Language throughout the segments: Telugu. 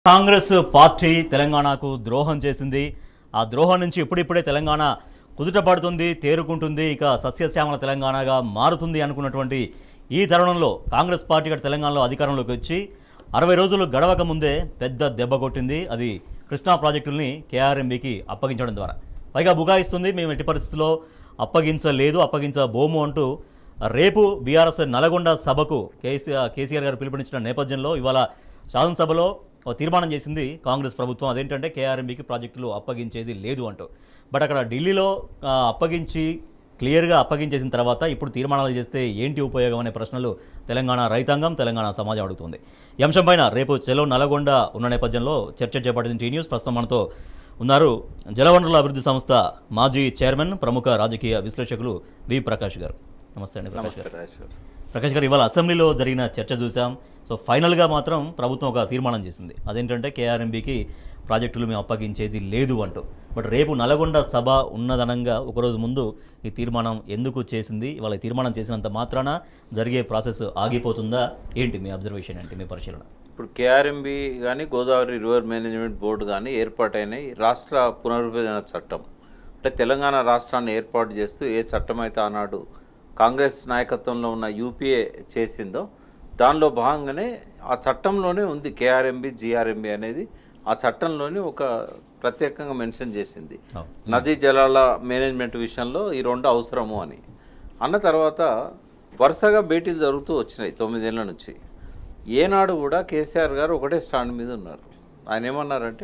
కాంగ్రెస్ పార్టీ తెలంగాణకు ద్రోహం చేసింది ఆ ద్రోహం నుంచి ఇప్పుడిప్పుడే తెలంగాణ కుదుటపడుతుంది తేరుకుంటుంది ఇక సస్యశ్యామల తెలంగాణగా మారుతుంది అనుకున్నటువంటి ఈ తరుణంలో కాంగ్రెస్ పార్టీ ఇక్కడ తెలంగాణలో అధికారంలోకి వచ్చి అరవై రోజులు గడవక ముందే పెద్ద దెబ్బ కొట్టింది అది కృష్ణా ప్రాజెక్టుల్ని కేఆర్ఎంబికి అప్పగించడం ద్వారా పైగా బుగాయిస్తుంది మేము ఎట్టి పరిస్థితుల్లో అప్పగించలేదు అప్పగించబోము అంటూ రేపు బీఆర్ఎస్ నల్గొండ సభకు కేసీఆర్ కేసీఆర్ గారు పిలుపునిచ్చిన నేపథ్యంలో ఇవాళ శాసనసభలో ఓ తీర్మానం చేసింది కాంగ్రెస్ ప్రభుత్వం అదేంటంటే కేఆర్ఎంబీకి ప్రాజెక్టులు అప్పగించేది లేదు అంటూ బట్ అక్కడ ఢిల్లీలో ఆ, అప్పగించి క్లియర్గా అప్పగించేసిన తర్వాత ఇప్పుడు తీర్మానాలు చేస్తే ఏంటి ఉపయోగం అనే ప్రశ్నలు తెలంగాణ రైతాంగం తెలంగాణ సమాజం అడుగుతుంది ఈ అంశంపైన రేపు చెలో నల్గొండ ఉన్న నేపథ్యంలో చర్చ చేపట్టింది టీ న్యూస్ ప్రస్తుతం మనతో ఉన్నారు జలవనరుల అభివృద్ధి సంస్థ మాజీ చైర్మన్ ప్రముఖ రాజకీయ విశ్లేషకులు వి ప్రకాష్ గారు నమస్తే అండి ప్రకాష్ గారు ప్రకాష్ గారు ఇవాళ అసెంబ్లీలో జరిగిన చర్చ చూసాం సో ఫైనల్గా మాత్రం ప్రభుత్వం ఒక తీర్మానం చేసింది అదేంటంటే కేఆర్ఎంబీకి ప్రాజెక్టులు మేము అప్పగించేది లేదు అంటూ బట్ రేపు నల్గొండ సభ ఉన్నదనంగా ఒకరోజు ముందు ఈ తీర్మానం ఎందుకు చేసింది ఇవాళ ఈ తీర్మానం చేసినంత మాత్రాన జరిగే ప్రాసెస్ ఆగిపోతుందా ఏంటి మీ అబ్జర్వేషన్ ఏంటి మీ పరిశీలన ఇప్పుడు కేఆర్ఎంబి కానీ గోదావరి రివర్ మేనేజ్మెంట్ బోర్డు కానీ ఏర్పాటైన రాష్ట్ర పునర్విభజన చట్టం అంటే తెలంగాణ రాష్ట్రాన్ని ఏర్పాటు చేస్తూ ఏ చట్టం అయితే ఆనాడు కాంగ్రెస్ నాయకత్వంలో ఉన్న యూపీఏ చేసిందో దానిలో భాగంగానే ఆ చట్టంలోనే ఉంది కేఆర్ఎంబి జిఆర్ఎంబి అనేది ఆ చట్టంలోనే ఒక ప్రత్యేకంగా మెన్షన్ చేసింది అవును. నదీ జలాల మేనేజ్మెంట్ విషయంలో ఈ రెండు అవసరము అని అన్న తర్వాత వరుసగా భేటీలు జరుగుతూ వచ్చినాయి తొమ్మిదేళ్ల నుంచి ఏనాడు కూడా కేసీఆర్ గారు ఒకటే స్టాండ్ మీద ఉన్నారు ఆయన ఏమన్నారంటే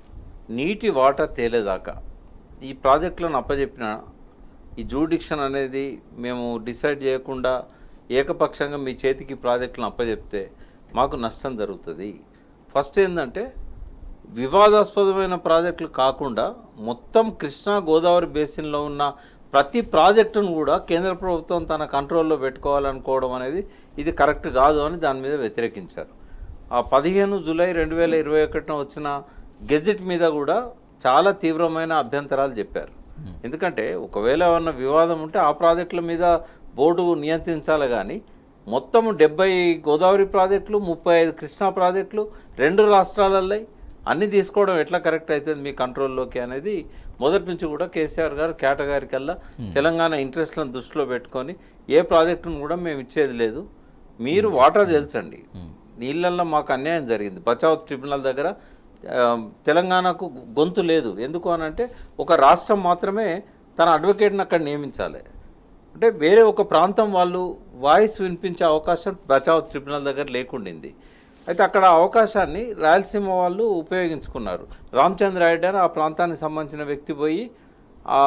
నీటి వాటా తేలేదాకా ఈ ప్రాజెక్టులను అప్పచెప్పిన ఈ జూడిక్షన్ అనేది మేము డిసైడ్ చేయకుండా ఏకపక్షంగా మీ చేతికి ప్రాజెక్టులను అప్పచెప్తే మాకు నష్టం జరుగుతుంది ఫస్ట్ ఏంటంటే వివాదాస్పదమైన ప్రాజెక్టులు కాకుండా మొత్తం కృష్ణా గోదావరి బేసిన్లో ఉన్న ప్రతి ప్రాజెక్టును కూడా కేంద్ర ప్రభుత్వం తన కంట్రోల్లో పెట్టుకోవాలనుకోవడం అనేది ఇది కరెక్ట్ కాదు అని దాని మీద వ్యతిరేకించారు ఆ పదిహేను జూలై రెండు వేల ఇరవై ఒకటిన వచ్చిన గెజెట్ మీద కూడా చాలా తీవ్రమైన అభ్యంతరాలు చెప్పారు ఎందుకంటే ఒకవేళ ఏమన్నా వివాదం ఉంటే ఆ ప్రాజెక్టుల మీద బోర్డు నియంత్రించాలి కానీ మొత్తము డెబ్బై గోదావరి ప్రాజెక్టులు ముప్పై ఐదు కృష్ణా ప్రాజెక్టులు రెండు రాష్ట్రాలల్లో అన్ని తీసుకోవడం ఎట్లా కరెక్ట్ అవుతుంది మీ కంట్రోల్లోకి అనేది మొదటి నుంచి కూడా కేసీఆర్ గారు కేటగారి కల్లా తెలంగాణ ఇంట్రెస్ట్లను దృష్టిలో పెట్టుకొని ఏ ప్రాజెక్టును కూడా మేము ఇచ్చేది లేదు మీరు వాటర్ తెలుసండి నీళ్ళల్లో మాకు అన్యాయం జరిగింది బచావ్ ట్రిబ్యునల్ దగ్గర ఆ, తెలంగాణకు గొంతు లేదు ఎందుకు అని అంటే ఒక రాష్ట్రం మాత్రమే తన అడ్వకేట్ని అక్కడ నియమించాలి అంటే వేరే ఒక ప్రాంతం వాళ్ళు వాయిస్ వినిపించే అవకాశం బచావ్ ట్రిబ్యునల్ దగ్గర లేకుండింది అయితే అక్కడ ఆ అవకాశాన్ని రాయలసీమ వాళ్ళు ఉపయోగించుకున్నారు రామచంద్ర రాయుడు అని ఆ ప్రాంతానికి సంబంధించిన వ్యక్తి పోయి ఆ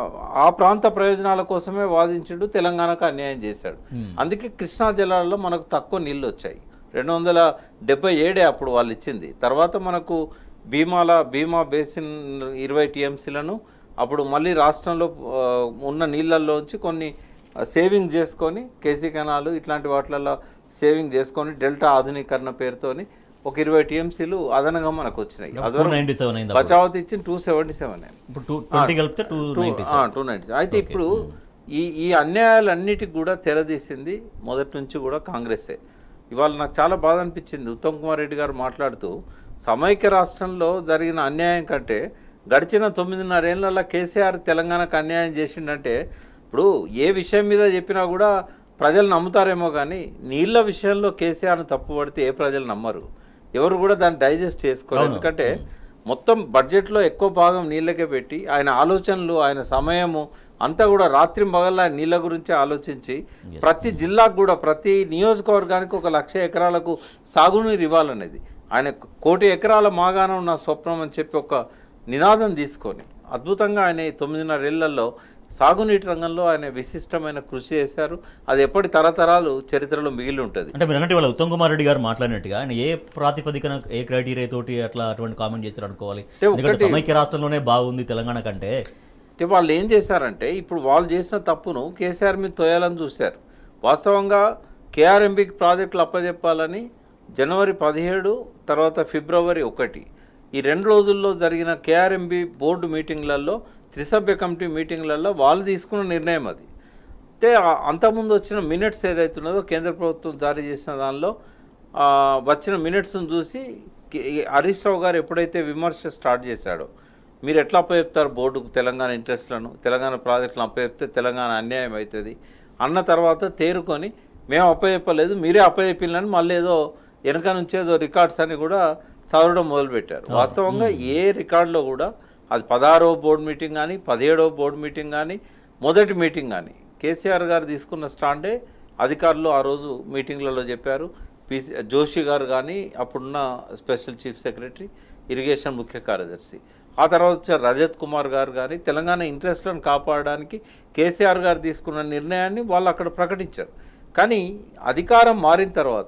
ఆ ప్రాంత ప్రయోజనాల కోసమే వాదించుడు తెలంగాణకు అన్యాయం చేశాడు అందుకే కృష్ణా జిల్లాలో మనకు తక్కువ నీళ్ళు వచ్చాయి రెండు వందల డెబ్బై ఏడే అప్పుడు వాళ్ళు ఇచ్చింది తర్వాత మనకు భీమాల భీమా బేసిన్ ఇరవై టీఎంసీలను అప్పుడు మళ్ళీ రాష్ట్రంలో ఆ, ఉన్న నీళ్ళల్లోంచి కొన్ని సేవింగ్ చేసుకొని కేసీ కెనాలు ఇట్లాంటి వాటిలలో సేవింగ్ చేసుకొని డెల్టా ఆధునీకరణ పేరుతోని ఒక ఇరవై టీఎంసీలు అదనంగా మనకు వచ్చినాయి టూ నైంటీ సెవెన్ అయింది అప్పుడు. బచావత్ ఇచ్చిన టూ సెవెంటీ సెవెన్ ఇప్పుడు టూ ట్వంటీ కలిపితే టూ నైంటీ టూ నైన్టీ అయితే ఇప్పుడు ఈ ఈ అన్యాయాలన్నిటికి కూడా తెరదీసింది మొదటి నుంచి కూడా కాంగ్రెసే ఇవాళ నాకు చాలా బాధ అనిపించింది ఉత్తమ్ కుమార్ రెడ్డి గారు మాట్లాడుతూ సమైక్య రాష్ట్రంలో జరిగిన అన్యాయం కంటే గడిచిన తొమ్మిదిన్నరేళ్లలో కేసీఆర్ తెలంగాణకు అన్యాయం చేసిండంటే ఇప్పుడు ఏ విషయం మీద చెప్పినా కూడా ప్రజలు నమ్ముతారేమో కానీ నీళ్ళ విషయంలో కేసీఆర్ని తప్పుపడితే ఏ ప్రజలు నమ్మరు ఎవరు కూడా దాన్ని డైజెస్ట్ చేసుకోరు ఎందుకంటే మొత్తం బడ్జెట్లో ఎక్కువ భాగం నీళ్ళకే పెట్టి ఆయన ఆలోచనలు ఆయన సమయము అంతా కూడా రాత్రి మగల్లా నీళ్ళ గురించి ఆలోచించి ప్రతి జిల్లాకు కూడా ప్రతి నియోజకవర్గానికి ఒక లక్ష ఎకరాలకు సాగునీరు ఇవ్వాలనేది ఆయన కోటి ఎకరాల మాగానం నా స్వప్నం అని చెప్పి ఒక నినాదం తీసుకొని అద్భుతంగా ఆయన ఈ తొమ్మిదిన్నరేళ్లలో సాగునీటి రంగంలో ఆయన విశిష్టమైన కృషి చేశారు అది ఎప్పటి తరతరాలు చరిత్రలో మిగిలి ఉంటుంది అంటే మీరు అన్నట్టు వాళ్ళ ఉత్తమ్ కుమార్ రెడ్డి గారు మాట్లాడినట్టుగా ఆయన ఏ ప్రాతిపదికన ఏ క్రైటీరియా తోటి అట్లా అటువంటి కామెంట్ చేశారు అనుకోవాలి ఎందుకంటే సమైక్య రాష్ట్రంలోనే బాగుంది తెలంగాణ కంటే అంటే వాళ్ళు ఏం చేశారంటే ఇప్పుడు వాళ్ళు చేసిన తప్పును కేసీఆర్ మీద తోయాలని చూశారు వాస్తవంగా కేఆర్ఎంబికి ప్రాజెక్టులు అప్పచెప్పాలని జనవరి పదిహేడు తర్వాత ఫిబ్రవరి ఒకటి ఈ రెండు రోజుల్లో జరిగిన కేఆర్ఎంబి బోర్డు మీటింగ్లలో త్రిసభ్య కమిటీ మీటింగ్లలో వాళ్ళు తీసుకున్న నిర్ణయం అది అయితే ఆ- అంతకుముందు వచ్చిన మినిట్స్ ఏదైతున్నదో కేంద్ర ప్రభుత్వం జారీ చేసిన దానిలో ఆ, వచ్చిన మినిట్స్ను చూసి కే- హరీష్ రావు గారు ఎప్పుడైతే విమర్శ స్టార్ట్ చేశాడో మీరు ఎట్లా అప్పచెప్తారు బోర్డుకు తెలంగాణ ఇంట్రెస్ట్లను తెలంగాణ ప్రాజెక్టులను అప్పచెప్తే తెలంగాణ అన్యాయం అవుతుంది అన్న తర్వాత తేరుకొని మేము అప్పచెప్పలేదు మీరే అప్పచెప్పిల్లని మళ్ళీ ఏదో వెనక నుంచి ఏదో రికార్డ్స్ అని కూడా చదవడం మొదలుపెట్టారు వాస్తవంగా ఏ రికార్డులో కూడా అది పదహారవ బోర్డు మీటింగ్ కానీ పదిహేడవ బోర్డు మీటింగ్ కానీ మొదటి మీటింగ్ కానీ కేసీఆర్ గారు తీసుకున్న స్టాండే అధికారులు ఆ రోజు మీటింగ్లలో చెప్పారు పిసి జోషి గారు కానీ అప్పుడున్న స్పెషల్ చీఫ్ సెక్రటరీ ఇరిగేషన్ ముఖ్య కార్యదర్శి ఆ తర్వాత వచ్చే రజత్ కుమార్ గారు కానీ తెలంగాణ ఇంట్రెస్ట్లను కాపాడడానికి కేసీఆర్ గారు తీసుకున్న నిర్ణయాన్ని వాళ్ళు అక్కడ ప్రకటించారు కానీ అధికారం మారిన తర్వాత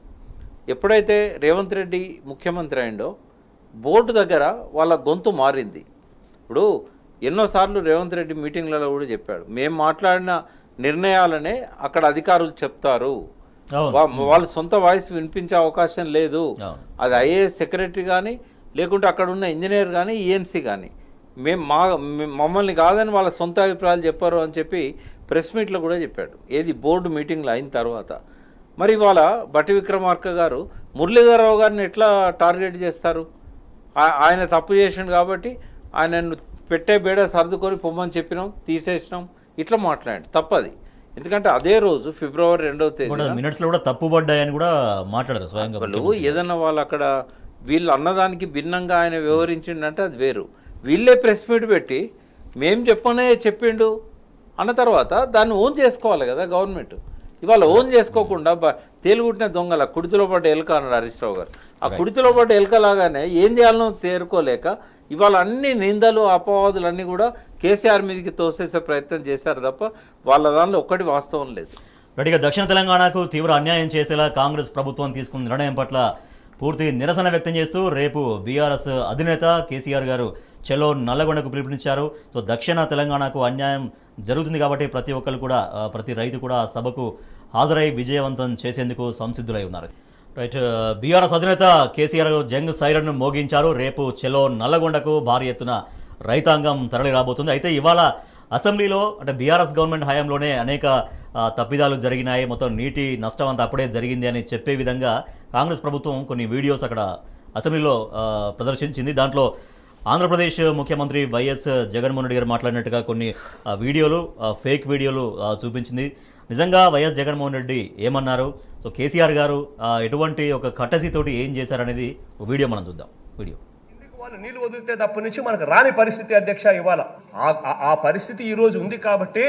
ఎప్పుడైతే రేవంత్ రెడ్డి ముఖ్యమంత్రి అయిండో బోర్డు దగ్గర వాళ్ళ గొంతు మారింది ఇప్పుడు ఎన్నోసార్లు రేవంత్ రెడ్డి మీటింగ్లలో కూడా చెప్పాడు మేము మాట్లాడిన నిర్ణయాలనే అక్కడ అధికారులు చెప్తారు అవును వా- వాళ్ళ సొంత వాయిస్ వినిపించే అవకాశం లేదు అవును అది ఐఏఎస్ సెక్రటరీ కానీ లేకుంటే అక్కడ ఉన్న ఇంజనీర్ కానీ ఈఎన్సీ కానీ మేము మా మే- మమ్మల్ని కాదని వాళ్ళ సొంత అభిప్రాయాలు చెప్పారు అని చెప్పి ప్రెస్ మీట్లో కూడా చెప్పాడు ఏది బోర్డు మీటింగ్లో అయిన తర్వాత మరి ఇవాళ బట్టి విక్రమార్క గారు మురళీధరరావు గారిని ఎట్లా టార్గెట్ చేస్తారు ఆ- ఆయన తప్పు చేసిండు కాబట్టి ఆయనను పెట్టే బేడ సర్దుకొని పొమ్మని చెప్పినాం తీసేసినాం ఇట్లా మాట్లాడండి తప్పది ఎందుకంటే అదే రోజు ఫిబ్రవరి రెండవ తేదీ కూడా మినిట్స్ లో కూడా తప్పుపడ్డాయని కూడా మాట్లాడారు స్వయంగా వాళ్ళు ఏదన్నా వాళ్ళు అక్కడ వీళ్ళు అన్నదానికి భిన్నంగా ఆయన వివరించిండంటే అది వేరు వీళ్ళే ప్రెస్ మీట్ పెట్టి మేం చెప్పనే చెప్పిండు అన్న తర్వాత దాన్ని ఓన్ చేసుకోవాలి కదా గవర్నమెంట్ ఇవాళ ఓన్ చేసుకోకుండా బ- తేలుగుట్టిన దొంగల కుడితిలో పడ్డ ఎలుక అన్నాడు హరీష్ రావు గారు ఆ కుడితిలో పడ్డ ఎలుకలాగానే ఏం చేయాలనో తేరుకోలేక ఇవాళ అన్ని నిందలు అపవాదులు అన్నీ కూడా కేసీఆర్ మీదకి తోసేసే ప్రయత్నం చేశారు తప్ప వాళ్ళ దానిలో ఒక్కటి వాస్తవం లేదు రెడ్డిగా దక్షిణ తెలంగాణకు తీవ్ర అన్యాయం చేసేలా కాంగ్రెస్ ప్రభుత్వం తీసుకున్న నిర్ణయం పట్ల పూర్తి నిరసన వ్యక్తం చేస్తూ రేపు బీఆర్ఎస్ అధినేత కేసీఆర్ గారు చెలో నల్లగొండకు పిలుపునిచ్చారు సో దక్షిణ తెలంగాణకు అన్యాయం జరుగుతుంది కాబట్టి ప్రతి ఒక్కరు కూడా ఆ, ప్రతి రైతు కూడా ఆ సభకు హాజరై విజయవంతం చేసేందుకు సంసిద్ధులై ఉన్నారు రైట్ బీఆర్ఎస్ అధినేత కేసీఆర్ జంగ్ సైరన్ను మోగించారు రేపు చెలో నల్లగొండకు భారీ ఎత్తున రైతాంగం తరలి రాబోతుంది అయితే ఇవాళ అసెంబ్లీలో అంటే బీఆర్ఎస్ గవర్నమెంట్ హయాంలోనే అనేక ఆ, తప్పిదాలు జరిగినాయి మొత్తం నీటి నష్టం అంతా అప్పుడే జరిగింది అని చెప్పే విధంగా కాంగ్రెస్ ప్రభుత్వం కొన్ని వీడియోస్ అక్కడ అసెంబ్లీలో ఆ, ప్రదర్శించింది దాంట్లో ఆంధ్రప్రదేశ్ ముఖ్యమంత్రి వైఎస్ జగన్మోహన్ రెడ్డి గారు మాట్లాడినట్టుగా కొన్ని ఆ, వీడియోలు ఆ, ఫేక్ వీడియోలు ఆ, చూపించింది నిజంగా వైఎస్ జగన్మోహన్ రెడ్డి ఏమన్నారు సో కేసీఆర్ గారు ఆ, ఎటువంటి ఒక కట్టసితోటి ఏం చేశారనేది ఒక వీడియో మనం చూద్దాం వీడియో కిందికి వాళ్ళు నీళ్లు వదిలితే తప్ప నుంచి మనకు రాని పరిస్థితి అధ్యక్ష ఇవాళ ఆ- ఆ- ఆ పరిస్థితి ఈ రోజు ఉంది కాబట్టి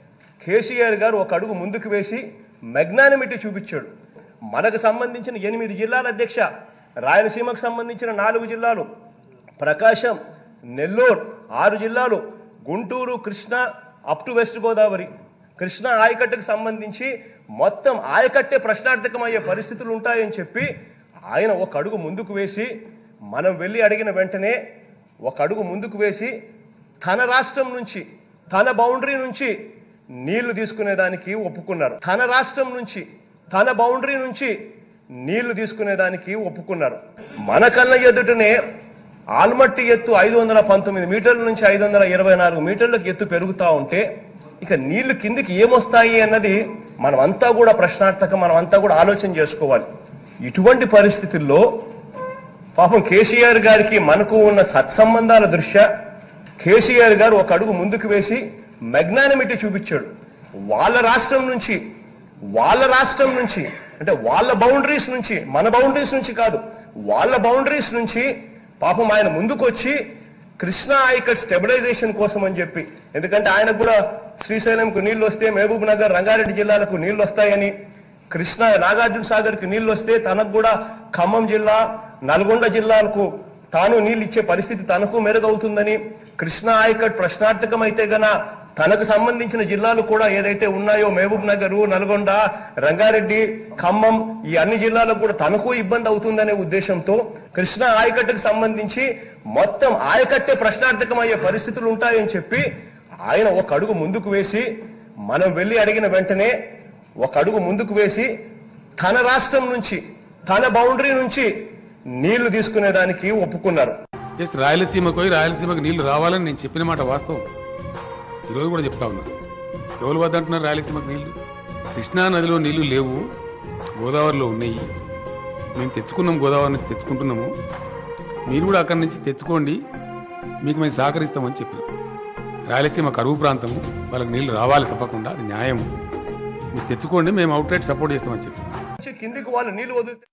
కేసీఆర్ గారు ఒక అడుగు ముందుకు వేసి మెగ్నానిమిటీ చూపించాడు మనకు సంబంధించిన ఎనిమిది జిల్లాల అధ్యక్ష రాయలసీమకు సంబంధించిన నాలుగు జిల్లాలు ప్రకాశం నెల్లూరు ఆరు జిల్లాలు Guntur Krishna up to west Godavari Krishna ఆయకట్టుకు సంబంధించి మొత్తం ఆయకట్టే ప్రశ్నార్థకమయ్యే పరిస్థితులు ఉంటాయని చెప్పి ఆయన ఒక అడుగు ముందుకు వేసి మనం వెళ్ళి అడిగిన వెంటనే ఒక అడుగు ముందుకు వేసి తన రాష్ట్రం నుంచి తన బౌండరీ నుంచి నీళ్లు తీసుకునేదానికి ఒప్పుకున్నారు తన రాష్ట్రం నుంచి తన బౌండరీ నుంచి నీళ్లు తీసుకునేదానికి ఒప్పుకున్నారు మన కళ్ళ ఎదుటనే ఆల్మట్టి ఎత్తు ఐదు వందల పంతొమ్మిది మీటర్ల నుంచి ఐదు వందల ఇరవై నాలుగు మీటర్లకు ఎత్తు పెరుగుతా ఉంటే ఇక నీళ్లు కిందికి ఏమొస్తాయి అన్నది మనమంతా కూడా ప్రశ్నార్థకం మనమంతా కూడా ఆలోచన చేసుకోవాలి ఇటువంటి పరిస్థితుల్లో పాపం కేసీఆర్ గారికి మనకు ఉన్న సత్సంబంధాల దృష్ట్యా కేసీఆర్ గారు ఒక అడుగు ముందుకు వేసి మెగ్నానిమిటీ చూపించాడు వాళ్ళ రాష్ట్రం నుంచి వాళ్ళ రాష్ట్రం నుంచి అంటే వాళ్ళ బౌండరీస్ నుంచి మన బౌండరీస్ నుంచి కాదు వాళ్ళ బౌండరీస్ నుంచి పాపం ఆయన ముందుకు వచ్చి కృష్ణా ఆయకట్ స్టెబిలైజేషన్ కోసం అని చెప్పి ఎందుకంటే ఆయనకు కూడా శ్రీశైలంకు నీళ్లు వస్తే మహబూబ్ నగర్ రంగారెడ్డి జిల్లాలకు నీళ్లు వస్తాయని కృష్ణా నాగార్జున సాగర్ కి నీళ్లు వస్తే తనకు కూడా ఖమ్మం జిల్లా నల్గొండ జిల్లాలకు తాను నీళ్లు ఇచ్చే పరిస్థితి తనకు మెరుగవుతుందని కృష్ణా ఆయకట్ ప్రశ్నార్థకం అయితే గన తనకు సంబంధించిన జిల్లాలు కూడా ఏదైతే ఉన్నాయో మహబూబ్ నగర్ నల్గొండ రంగారెడ్డి ఖమ్మం ఈ అన్ని జిల్లాలకు కూడా తనకు ఇబ్బంది అవుతుందనే ఉద్దేశంతో కృష్ణా ఆయకట్టుకు సంబంధించి మొత్తం ఆయకట్టే ప్రశ్నార్థకం అయ్యే పరిస్థితులు ఉంటాయని చెప్పి ఆయన ఒక అడుగు ముందుకు వేసి మనం వెళ్ళి అడిగిన వెంటనే ఒక అడుగు ముందుకు వేసి తన రాష్ట్రం నుంచి తన బౌండరీ నుంచి నీళ్లు తీసుకునేదానికి ఒప్పుకున్నారు జస్ట్ రాయలసీమకు పోయి రాయలసీమకు నీళ్లు రావాలని నేను చెప్పిన మాట వాస్తవం ఈరోజు కూడా చెప్తా ఉన్నా ఎవరు వద్ద అంటున్నారు రాయలసీమకు నీళ్లు కృష్ణా నదిలో నీళ్లు లేవు గోదావరిలో ఉన్నాయి మేము తెచ్చుకున్నాం గోదావరి నుంచి తెచ్చుకుంటున్నాము మీరు కూడా అక్కడి నుంచి తెచ్చుకోండి మీకు మేము సహకరిస్తామని చెప్పారు రాయలసీమ కరువు ప్రాంతము వాళ్ళకి నీళ్లు రావాలి తప్పకుండా అది న్యాయము మీరు తెచ్చుకోండి మేము అవుట్లెట్ సపోర్ట్ చేస్తామని చెప్పి నుంచి కిందికి వాళ్ళు నీళ్లు వదిలితే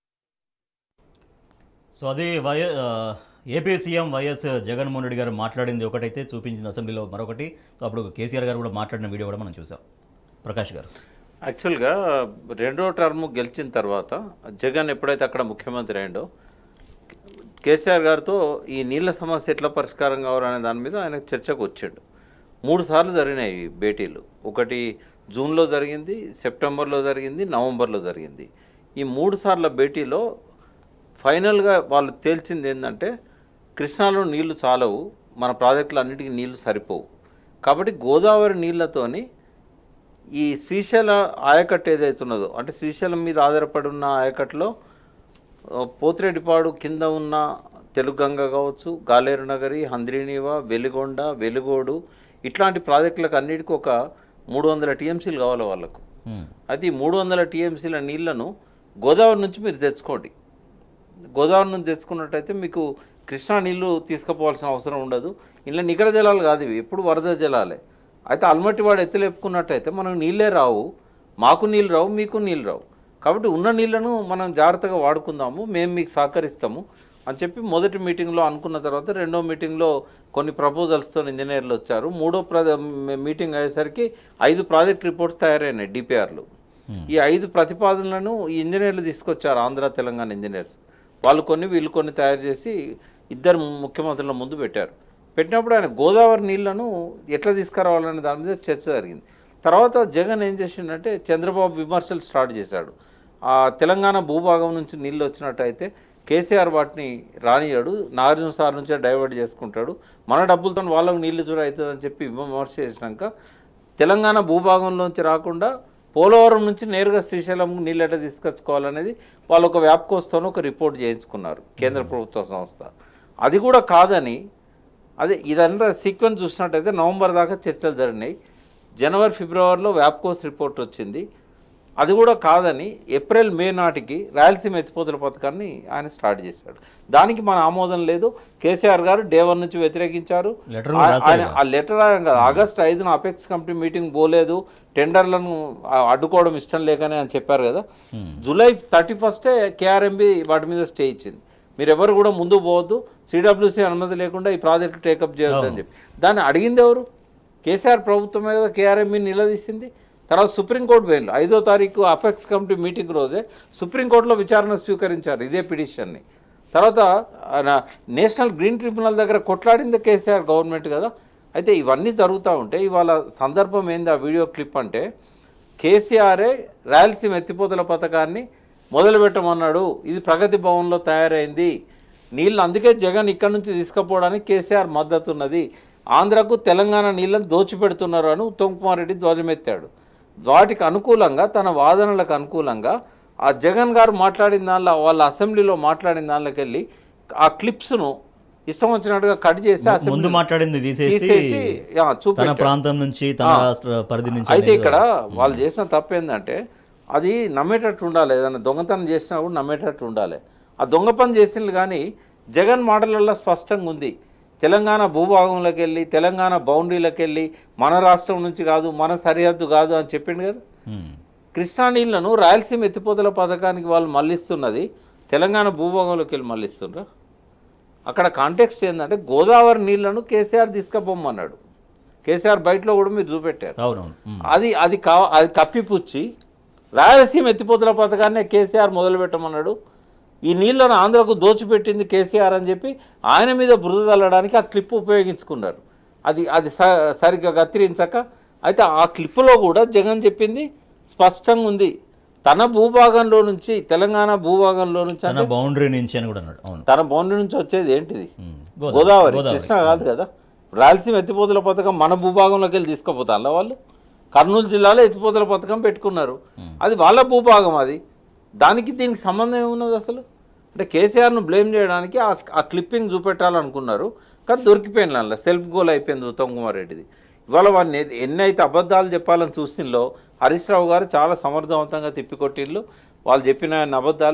సో అది వై ఆ, AP CM YS Jaganmohan Reddy గారు మాట్లాడింది ఒకటైతే చూపించింది అసెంబ్లీలో మరొకటి సో అప్పుడు కేసీఆర్ గారు కూడా మాట్లాడిన వీడియో కూడా మనం చూసాం ప్రకాష్ గారు యాక్చువల్గా రెండో టర్మ్ గెలిచిన తర్వాత జగన్ ఎప్పుడైతే అక్కడ ముఖ్యమంత్రి అయిండో కేసీఆర్ గారితో ఈ నీళ్ళ సమస్య ఎట్లా పరిష్కారం కావాలనే దాని మీద ఆయన చర్చకు వచ్చాడు మూడు సార్లు జరిగినాయి ఈ భేటీలు ఒకటి జూన్లో జరిగింది సెప్టెంబర్లో జరిగింది నవంబర్లో జరిగింది ఈ మూడు సార్ల భేటీలో ఫైనల్గా వాళ్ళు తేల్చింది ఏంటంటే కృష్ణాలో నీళ్లు చాలవు మన ప్రాజెక్టులు అన్నిటికీ నీళ్లు సరిపోవు కాబట్టి గోదావరి నీళ్లతోని ఈ శ్రీశైల ఆయకట్టు ఏదైతున్నదో అంటే శ్రీశైలం మీద ఆధారపడి ఉన్న ఆయకట్టులో ఆ, పోతిరెడ్డిపాడు కింద ఉన్న తెలుగంగ కావచ్చు గాలేరు నగరి హంద్రీనివ వెలుగొండ వెలుగోడు ఇట్లాంటి ప్రాజెక్టులకు అన్నిటికీ ఒక మూడు వందల టీఎంసీలు కావాలి వాళ్ళకు మ్మ్. అది మూడు వందల టీఎంసీల నీళ్లను గోదావరి నుంచి మీరు తెచ్చుకోండి గోదావరి నుంచి తెచ్చుకున్నట్టయితే మీకు కృష్ణా నీళ్లు తీసుకుపోవాల్సిన అవసరం ఉండదు ఇలా నికర జలాలు కాదు ఇవి ఎప్పుడు వరద జలాలే అయితే అల్మట్టి వాడు ఎత్తులేపుకున్నట్టయితే మనకు నీళ్ళే రావు మాకు నీళ్ళు రావు మీకు నీళ్ళు రావు కాబట్టి ఉన్న నీళ్లను మనం జాగ్రత్తగా వాడుకుందాము మేము మీకు సహకరిస్తాము అని చెప్పి మొదటి మీటింగ్లో అనుకున్న తర్వాత రెండో మీటింగ్లో కొన్ని ప్రపోజల్స్తో ఇంజనీర్లు వచ్చారు మూడో ప్ర మీటింగ్ అయ్యేసరికి ఐదు ప్రాజెక్ట్ రిపోర్ట్స్ తయారైనాయి డిపిఆర్లు ఈ ఐదు ప్రతిపాదనలను ఈ ఇంజనీర్లు తీసుకొచ్చారు ఆంధ్ర తెలంగాణ ఇంజనీర్స్ వాళ్ళు కొన్ని వీళ్ళు కొన్ని తయారు చేసి ఇద్దరు ముఖ్యమంత్రుల ముందు పెట్టారు పెట్టినప్పుడు ఆయన గోదావరి నీళ్లను ఎట్లా తీసుకురావాలనే దాని మీద చర్చ జరిగింది తర్వాత జగన్ ఏం చేసిండంటే చంద్రబాబు విమర్శలు స్టార్ట్ చేశాడు ఆ తెలంగాణ భూభాగం నుంచి నీళ్ళు వచ్చినట్టయితే కేసీఆర్ వాటిని రానియాడు నాగార్జున సార్ నుంచే డైవర్ట్ చేసుకుంటాడు మన డబ్బులతో వాళ్ళకు నీళ్లు చూడ అవుతుందని చెప్పి విమర్శ చేసినాక తెలంగాణ భూభాగంలోంచి రాకుండా పోలవరం నుంచి నేరుగా శ్రీశైలం నీళ్ళు ఎట్లా తీసుకొచ్చుకోవాలనేది వాళ్ళు ఒక వ్యాప్కోస్తోనే ఒక రిపోర్ట్ చేయించుకున్నారు కేంద్ర ప్రభుత్వ సంస్థ అది కూడా కాదని అదే ఇదంతా సీక్వెన్స్ చూసినట్టయితే నవంబర్ దాకా చర్చలు జరిగినాయి జనవరి ఫిబ్రవరిలో వ్యాప్కోస్ రిపోర్ట్ వచ్చింది అది కూడా కాదని ఏప్రిల్ మే నాటికి రాయలసీమ ఎత్తిపోతల పథకాన్ని ఆయన స్టార్ట్ చేశాడు దానికి మన ఆమోదం లేదు కేసీఆర్ గారు డే వన్ నుంచి వ్యతిరేకించారు లెటర్ కూడా ఆ- రాశారు ఆయన ఆ లెటర్ రాయడం కాదు ఆగస్ట్ ఐదున అపెక్స్ కమిటీ మీటింగ్ పోలేదు టెండర్లను ఆ, అడ్డుకోవడం ఇష్టం లేకనే అని చెప్పారు కదా జూలై థర్టీ ఫస్టే కేఆర్ఎంబి వాటి మీద స్టే ఇచ్చింది మీరు ఎవరు కూడా ముందు పోవద్దు సిడబ్ల్యూసీ అనుమతి లేకుండా ఈ ప్రాజెక్టు టేకప్ చేయొద్దు అని చెప్పి దాన్ని అడిగింది ఎవరు కేసీఆర్ ప్రభుత్వమే కదా కేఆర్ఎంబి నిలదీసింది తర్వాత సుప్రీంకోర్టు పోయింది ఐదో తారీఖు అపెక్స్ కమిటీ మీటింగ్ రోజే సుప్రీంకోర్టులో విచారణ స్వీకరించారు ఇదే పిటిషన్ని తర్వాత ఆయన నేషనల్ గ్రీన్ ట్రిబ్యునల్ దగ్గర కొట్లాడింది కేసీఆర్ గవర్నమెంట్ కదా అయితే ఇవన్నీ జరుగుతూ ఉంటే ఇవాళ సందర్భం ఏంది ఆ వీడియో క్లిప్ అంటే కేసీఆరే రాయలసీమ ఎత్తిపోతల పథకాన్ని మొదలుపెట్టమన్నాడు ఇది ప్రగతి భవన్లో తయారైంది నీళ్ళు అందుకే జగన్ ఇక్కడ నుంచి తీసుకుపోవడానికి కేసీఆర్ మద్దతు ఉన్నది ఆంధ్రకు తెలంగాణ నీళ్ళని దోచిపెడుతున్నారు అని ఉత్తమ్ కుమార్ రెడ్డి ధ్వజమెత్తాడు వాటికి అనుకూలంగా తన వాదనలకు అనుకూలంగా ఆ జగన్ గారు మాట్లాడిన దానిలో వాళ్ళ అసెంబ్లీలో మాట్లాడిన దానిలోకి వెళ్ళి ఆ క్లిప్స్ను ఇష్టం వచ్చినట్టుగా కట్ చేసి ముందు అసెంబ్లీ మాట్లాడింది తీసేసి తీసేసి యా, తన చూపెట్టాడు. ప్రాంతం నుంచి తన ఆ. రాష్ట్ర పరిధి నుంచి అయితే అనేది ఇక్కడ వాళ్ళు చేసిన తప్పు ఏంటంటే అది నమ్మేటట్టు ఉండాలి ఏదైనా దొంగతనం చేసినా కూడా నమ్మేటట్టు ఉండాలి ఆ దొంగ పని చేసింది కానీ జగన్ మాటలలో స్పష్టంగా ఉంది తెలంగాణ భూభాగంలోకి వెళ్ళి తెలంగాణ బౌండరీలోకి వెళ్ళి మన రాష్ట్రం నుంచి కాదు మన సరిహద్దు కాదు అని చెప్పిండు కదా మ్మ్. కృష్ణా నీళ్లను రాయలసీమ ఎత్తిపోతల పథకానికి వాళ్ళు మళ్ళిస్తున్నది తెలంగాణ భూభాగంలోకి వెళ్ళి మళ్ళిస్తుండ్రా అక్కడ కాంటెక్స్ట్ ఏంటంటే గోదావరి నీళ్లను కేసీఆర్ తీసుకుపోమన్నాడు కేసీఆర్ బయటలో కూడా మీరు చూపెట్టారు అవునవును మ్మ్. అది అది కా అది కప్పిపుచ్చి రాయలసీమ ఎత్తిపోతల పథకాన్ని కేసీఆర్ మొదలుపెట్టమన్నాడు ఈ నీళ్లను ఆంధ్రకు దోచిపెట్టింది కేసీఆర్ అని చెప్పి ఆయన మీద బురద తల్లడానికి ఆ క్లిప్ ఉపయోగించుకున్నారు అది అది స సరిగ్గా కత్తిరించక అయితే ఆ క్లిప్పులో కూడా జగన్ చెప్పింది స్పష్టంగా ఉంది తన భూభాగంలో నుంచి తెలంగాణ భూభాగంలో నుంచి తన అంటే బౌండరీ నుంచి అని కూడా అన్నాడు అవును తన బౌండరీ నుంచి వచ్చేది ఏంటిది మ్మ్. గోదావరి గోదావరి కృష్ణ కాదు కదా రాయలసీమ ఎత్తిపోతల పథకం మన భూభాగంలోకి వెళ్ళి తీసుకుపోతారా వాళ్ళు కర్నూలు జిల్లాలో ఎత్తిపోతల పథకం పెట్టుకున్నారు అది వాళ్ళ భూభాగం అది దానికి దీనికి సంబంధం ఏమున్నది అసలు అంటే కేసీఆర్ను బ్లేమ్ చేయడానికి ఆ ఆ క్లిప్పింగ్ చూపెట్టాలనుకున్నారు కానీ దొరికిపోయింది అలా సెల్ఫ్ గోల్ అయిపోయింది ఉత్తమ్ కుమార్ రెడ్డిది ఇవాళ వాడిని ఎన్ని- ఎన్ని అయితే అబద్ధాలు చెప్పాలని చూసినలో హరీష్ రావు గారు చాలా సమర్థవంతంగా తిప్పికొట్టిళ్ళు వాళ్ళు చెప్పిన అన్ని అబద్ధాలు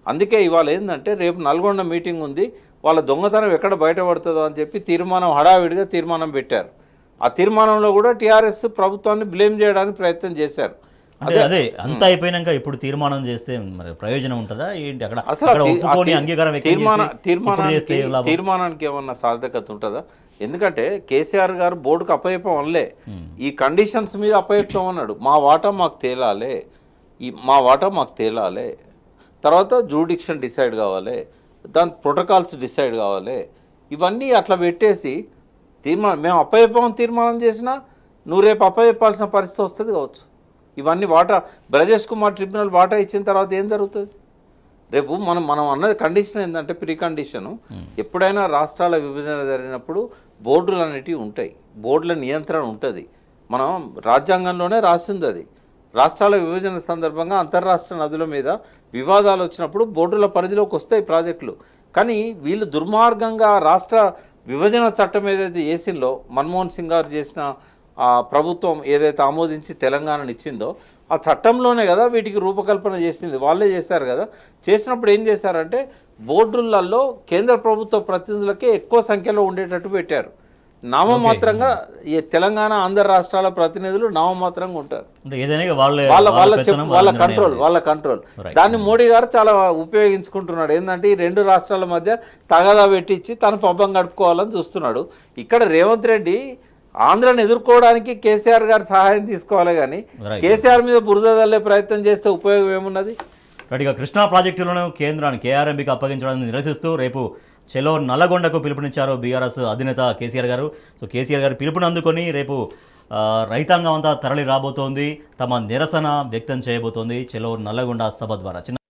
అందుకే ఇవాళ ఏంటంటే రేపు నల్గొండ మీటింగ్ ఉంది వాళ్ళ దొంగతనం ఎక్కడ బయటపడుతుందో అని చెప్పి తీర్మానం హడావిడిగా తీర్మానం పెట్టారు ఆ తీర్మానంలో కూడా టీఆర్ఎస్ ప్రభుత్వాన్ని బ్లేమ్ చేయడానికి ప్రయత్నం చేశారు అంటే అదే అంతా అయిపోయినాక ఇప్పుడు తీర్మానం చేస్తే మరి ప్రయోజనం ఉంటుందా ఏంటి అక్కడ అసలు అక్కడ ఆ తీ- ఒప్పుకొని ఆ తీ- అంగీకారం వ్యక్తం తీర్మాన చేసి ఇప్పుడు చేస్తే తీర్మానానికి ఏం లాభం? తీర్మానానికి ఏమన్నా సార్థకత ఉంటుందా ఎందుకంటే కేసీఆర్ గారు బోర్డుకు అప్పయ్యపం అనలే ఈ కండిషన్స్ మీద అప్పయ్యప్తం అన్నాడు మా వాటా మాకు తేలాలే ఈ మా వాటా మాకు తేలాలే తర్వాత జూడిక్షన్ డిసైడ్ కావాలి దాని ప్రోటోకాల్స్ డిసైడ్ కావాలి ఇవన్నీ అట్లా పెట్టేసి తీర్మానం మేము అప్పయ్యపం తీర్మానం చేసినా నువ్వు రేపు అప్పయ్యప్పాల్సిన పరిస్థితి వస్తుంది కావచ్చు ఇవన్నీ వాటా బ్రజేష్ కుమార్ ట్రిబ్యునల్ వాటా ఇచ్చిన తర్వాత ఏం జరుగుతుంది రేపు మనం మనం అన్నది కండిషన్ ఏంటంటే ప్రీ కండిషను ఎప్పుడైనా రాష్ట్రాల విభజన జరిగినప్పుడు బోర్డులు అనేటివి ఉంటాయి బోర్డుల నియంత్రణ ఉంటుంది మనం రాజ్యాంగంలోనే రాసింది అది రాష్ట్రాల విభజన సందర్భంగా అంతర్రాష్ట్ర నదుల మీద వివాదాలు వచ్చినప్పుడు బోర్డుల పరిధిలోకి వస్తాయి ప్రాజెక్టులు కానీ వీళ్ళు దుర్మార్గంగా రాష్ట్ర విభజన చట్టం ఏదైతే చేసిందో మన్మోహన్ సింగ్ గారు చేసిన ఆ ప్రభుత్వం ఏదైతే ఆమోదించి తెలంగాణను ఇచ్చిందో ఆ చట్టంలోనే కదా వీటికి రూపకల్పన చేసింది వాళ్ళే చేశారు కదా చేసినప్పుడు ఏం చేశారంటే బోర్డులలో కేంద్ర ప్రభుత్వ ప్రతినిధులకే ఎక్కువ సంఖ్యలో ఉండేటట్టు పెట్టారు నామమాత్రంగా ఈ తెలంగాణ ఆంధ్ర రాష్ట్రాల ప్రతినిధులు నామమాత్రంగా ఉంటారు అంటే ఏదైనా ఇక వాళ్ళే వాళ్ళ వాళ్ళ పెత్తనం, చెప్పు వాళ్ళ నిర్ణయం కంట్రోల్ అది. వాళ్ళ కంట్రోల్ Right. దాన్ని మోడీ గారు చాలా ఉపయోగించుకుంటున్నాడు ఏంటంటే ఈ రెండు రాష్ట్రాల మధ్య తగదా పెట్టించి తను పబ్బం గడుపుకోవాలని చూస్తున్నాడు ఇక్కడ రేవంత్ రెడ్డి ఆంధ్రను ఎదుర్కోవడానికి కేసీఆర్ గారు సహాయం తీసుకోవాలి కానీ Right. కేసీఆర్ మీద బురద చల్లే ప్రయత్నం చేస్తే ఉపయోగం ఏమున్నది రైట్ ఇక కృష్ణా ప్రాజెక్టులను కేంద్రాన్ని కేఆర్ఎంబీకి అప్పగించడాన్ని నిరసిస్తూ రేపు చెలో నల్లగొండకు పిలుపునిచ్చారు బీఆర్ఎస్ అధినేత కేసీఆర్ గారు సో కేసీఆర్ గారు పిలుపుని అందుకొని రేపు ఆ, రైతాంగం అంతా తరలి రాబోతోంది తమ నిరసన వ్యక్తం చేయబోతోంది చెలో నల్లగొండ సభ ద్వారా చిన్న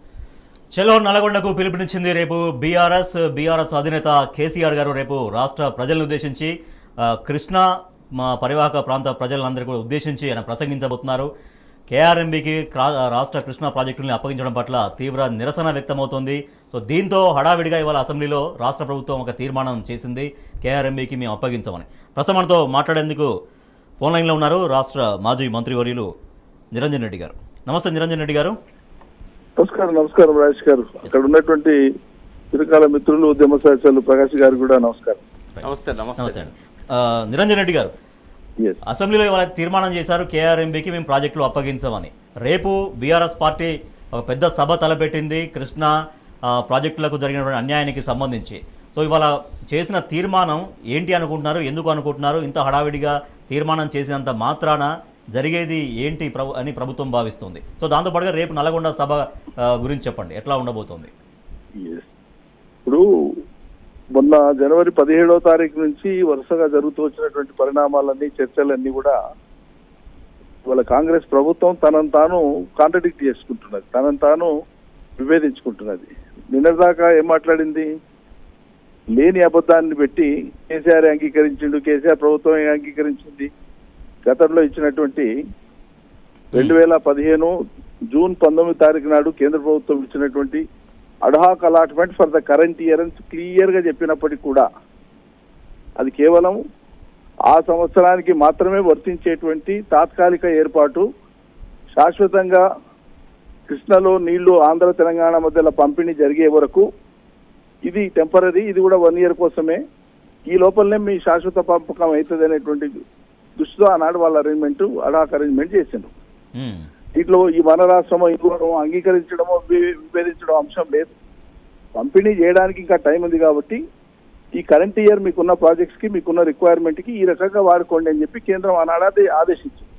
చెలో నల్గొండకు పిలుపునిచ్చింది రేపు బీఆర్ఎస్ బీఆర్ఎస్ అధినేత కేసీఆర్ గారు రేపు రాష్ట్ర ప్రజలను ఉద్దేశించి ఆ, కృష్ణా మా పరివాహక ప్రాంత ప్రజలందరూ కూడా ఉద్దేశించి ఆయన ప్రసంగించబోతున్నారు కేఆర్ఎంబీకి రాష్ట్ర కృష్ణా ప్రాజెక్టుల్ని అప్పగించడం పట్ల తీవ్ర నిరసన వ్యక్తమవుతోంది సో దీంతో హడావిడిగా ఇవాళ అసెంబ్లీలో రాష్ట్ర ప్రభుత్వం ఒక తీర్మానం చేసింది కేఆర్ఎంబీకి మేము అప్పగించమని ప్రస్తుతం మనతో మాట్లాడేందుకు ఫోన్ లైన్లో ఉన్నారు రాష్ట్ర మాజీ మంత్రివర్యులు నిరంజన్ రెడ్డి గారు నమస్తే నిరంజన్ రెడ్డి గారు నమస్కారం నమస్కారం రాజేష్ గారు అక్కడ ఉన్నటువంటి చిరకాల మిత్రులు ఉద్యమ సహచరులు ప్రకాష్ గారు కూడా నమస్కారం నమస్తే నమస్తే నమస్తే అండి ఆ, నిరంజన్ రెడ్డి గారు ఎస్ అసెంబ్లీలో ఇవాళ తీర్మానం చేశారు కేఆర్ఎంబీకి మేము ప్రాజెక్టులు అప్పగించమని రేపు బీఆర్ఎస్ పార్టీ ఒక పెద్ద సభ తలపెట్టింది కృష్ణా ఆ, ప్రాజెక్టులకు జరిగినటువంటి అన్యాయానికి సంబంధించి సో ఇవాళ చేసిన తీర్మానం ఏంటి అనుకుంటున్నారు ఎందుకు అనుకుంటున్నారు ఇంత హడావిడిగా తీర్మానం చేసినంత మాత్రాన జరిగేది ఏంటి ప్రభు అని ప్రభుత్వం భావిస్తుంది సో దాంతోపాటుగా రేపు నల్గొండ సభ ఆ, గురించి చెప్పండి ఎట్లా ఉండబోతోంది ఎస్ ఇప్పుడు మొన్న జనవరి పదిహేడవ తారీఖు నుంచి వరుసగా జరుగుతూ వచ్చినటువంటి పరిణామాలన్నీ చర్చలన్నీ కూడా ఇవాళ కాంగ్రెస్ ప్రభుత్వం తనను తాను కాంట్రడిక్ట్ చేసుకుంటున్నది తనను తాను విభేదించుకుంటున్నది నిన్నటిదాకా ఏం మాట్లాడింది లేని అబద్ధాన్ని పెట్టి కేసీఆర్ అంగీకరించిండు కేసీఆర్ ప్రభుత్వం అంగీకరించింది గతంలో ఇచ్చినటువంటి రెండు వేల పదిహేను జూన్ పంతొమ్మిది తారీఖు నాడు కేంద్ర ప్రభుత్వం ఇచ్చినటువంటి ad hoc allotment for the current year అని క్లియర్ గా చెప్పినప్పటికీ కూడా అది కేవలం ఆ సంవత్సరానికి మాత్రమే వర్తించేటువంటి తాత్కాలిక ఏర్పాటు శాశ్వతంగా కృష్ణలో నీళ్లు ఆంధ్ర తెలంగాణ మధ్యలో పంపిణీ జరిగే వరకు ఇది టెంపరీ ఇది కూడా వన్ ఇయర్ కోసమే ఈ లోపలనే మీ శాశ్వత పంపకం అవుతుంది అనేటువంటి దృష్టితో ఆనాడు వాళ్ళ అరేంజ్మెంట్ అడాక్ అరేంజ్మెంట్ చేసిండ్రు ఉమ్, దీంట్లో ఈ మన రాష్ట్రమో ఇంకోవడమో అంగీకరించడమో వి- విభేదించడం అంశం లేదు పంపిణీ చేయడానికి ఇంకా టైం ఉంది కాబట్టి ఈ కరెంట్ ఇయర్ మీకున్న ప్రాజెక్ట్స్ కి మీకున్న రిక్వైర్మెంట్ కి ఈ రకంగా వాడుకోండి అని చెప్పి కేంద్రం ఆనాడే ఆదేశించింది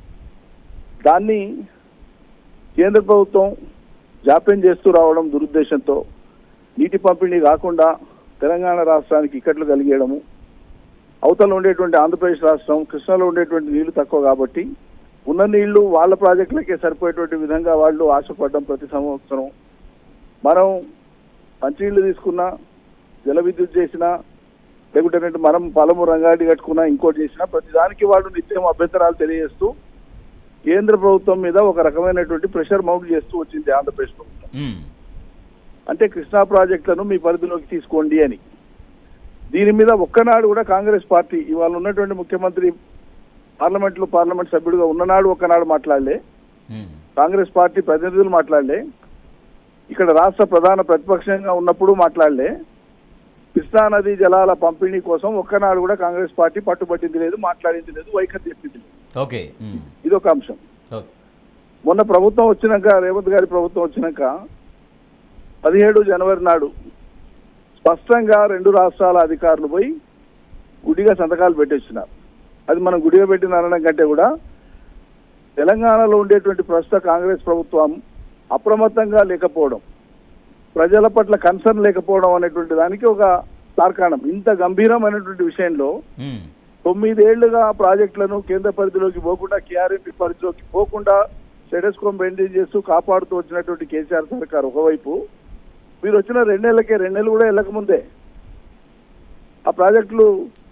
దాన్ని కేంద్ర ప్రభుత్వం జాప్యం చేస్తూ రావడం దురుద్దేశంతో నీటి పంపిణీ కాకుండా తెలంగాణ రాష్ట్రానికి ఇక్కట్లు కలిగేయడము అవతల ఉండేటువంటి ఆంధ్రప్రదేశ్ రాష్ట్రం కృష్ణాలో ఉండేటువంటి నీళ్లు తక్కువ కాబట్టి ఉన్న నీళ్లు వాళ్ళ ప్రాజెక్టులకే సరిపోయేటువంటి విధంగా వాళ్ళు ఆశపడడం ప్రతి సంవత్సరం మనం మంచినీళ్ళు తీసుకున్నా జల విద్యుత్ చేసినా లేకుంటే ఏంటంటే మనం పొలము రంగాడి కట్టుకున్నా ఇంకోటి చేసినా ప్రతి దానికి వాళ్ళు నిత్యం అభ్యంతరాలు తెలియజేస్తూ కేంద్ర ప్రభుత్వం మీద ఒక రకమైనటువంటి ప్రెషర్ మౌంట్ చేస్తూ వచ్చింది ఆంధ్రప్రదేశ్ ప్రభుత్వం ఉమ్, అంటే కృష్ణా ప్రాజెక్టులను మీ పరిధిలోకి తీసుకోండి అని దీని మీద ఒక్కనాడు కూడా కాంగ్రెస్ పార్టీ ఇవాళ ఉన్నటువంటి ముఖ్యమంత్రి పార్లమెంట్ లో పార్లమెంట్ సభ్యుడిగా ఉన్ననాడు ఒక్కనాడు మాట్లాడలే ఉమ్, కాంగ్రెస్ పార్టీ ప్రతినిధులు మాట్లాడలే ఇక్కడ రాష్ట్ర ప్రధాన ప్రతిపక్షంగా ఉన్నప్పుడు మాట్లాడలే కృష్ణా నది జలాల పంపిణీ కోసం ఒక్కనాడు కూడా కాంగ్రెస్ పార్టీ పట్టుబట్టింది లేదు మాట్లాడింది లేదు వైఖరి చెప్పింది లేదు ఓకే ఉమ్. ఇది ఒక అంశం ఓకే మొన్న ప్రభుత్వం వచ్చినాక రేవంత్ గారి ప్రభుత్వం వచ్చినాక పదిహేడు జనవరి నాడు స్పష్టంగా రెండు రాష్ట్రాల అధికారులు పోయి గుడిగా సంతకాలు పెట్టేస్తున్నారు అది మనం గుడిగా పెట్టిన అనడం కంటే కూడా తెలంగాణలో ఉండేటువంటి ప్రస్తుత కాంగ్రెస్ ప్రభుత్వం అప్రమత్తంగా లేకపోవడం ప్రజల పట్ల కన్సర్న్ లేకపోవడం అనేటువంటి దానికి ఒక తార్కాణం ఇంత గంభీరమైనటువంటి విషయంలో ఉమ్. తొమ్మిదేళ్లుగా ప్రాజెక్టులను కేంద్ర పరిధిలోకి పోకుండా కేఆర్ఎంపీ పరిధిలోకి పోకుండా స్టేటస్కో మెయింటైన్ చేస్తూ కాపాడుతూ వచ్చినటువంటి కేసీఆర్ సర్కార్ ఒకవైపు మీరు వచ్చిన రెండేళ్లకే రెండేళ్ళు కూడా వెళ్ళకముందే ఆ ప్రాజెక్టులు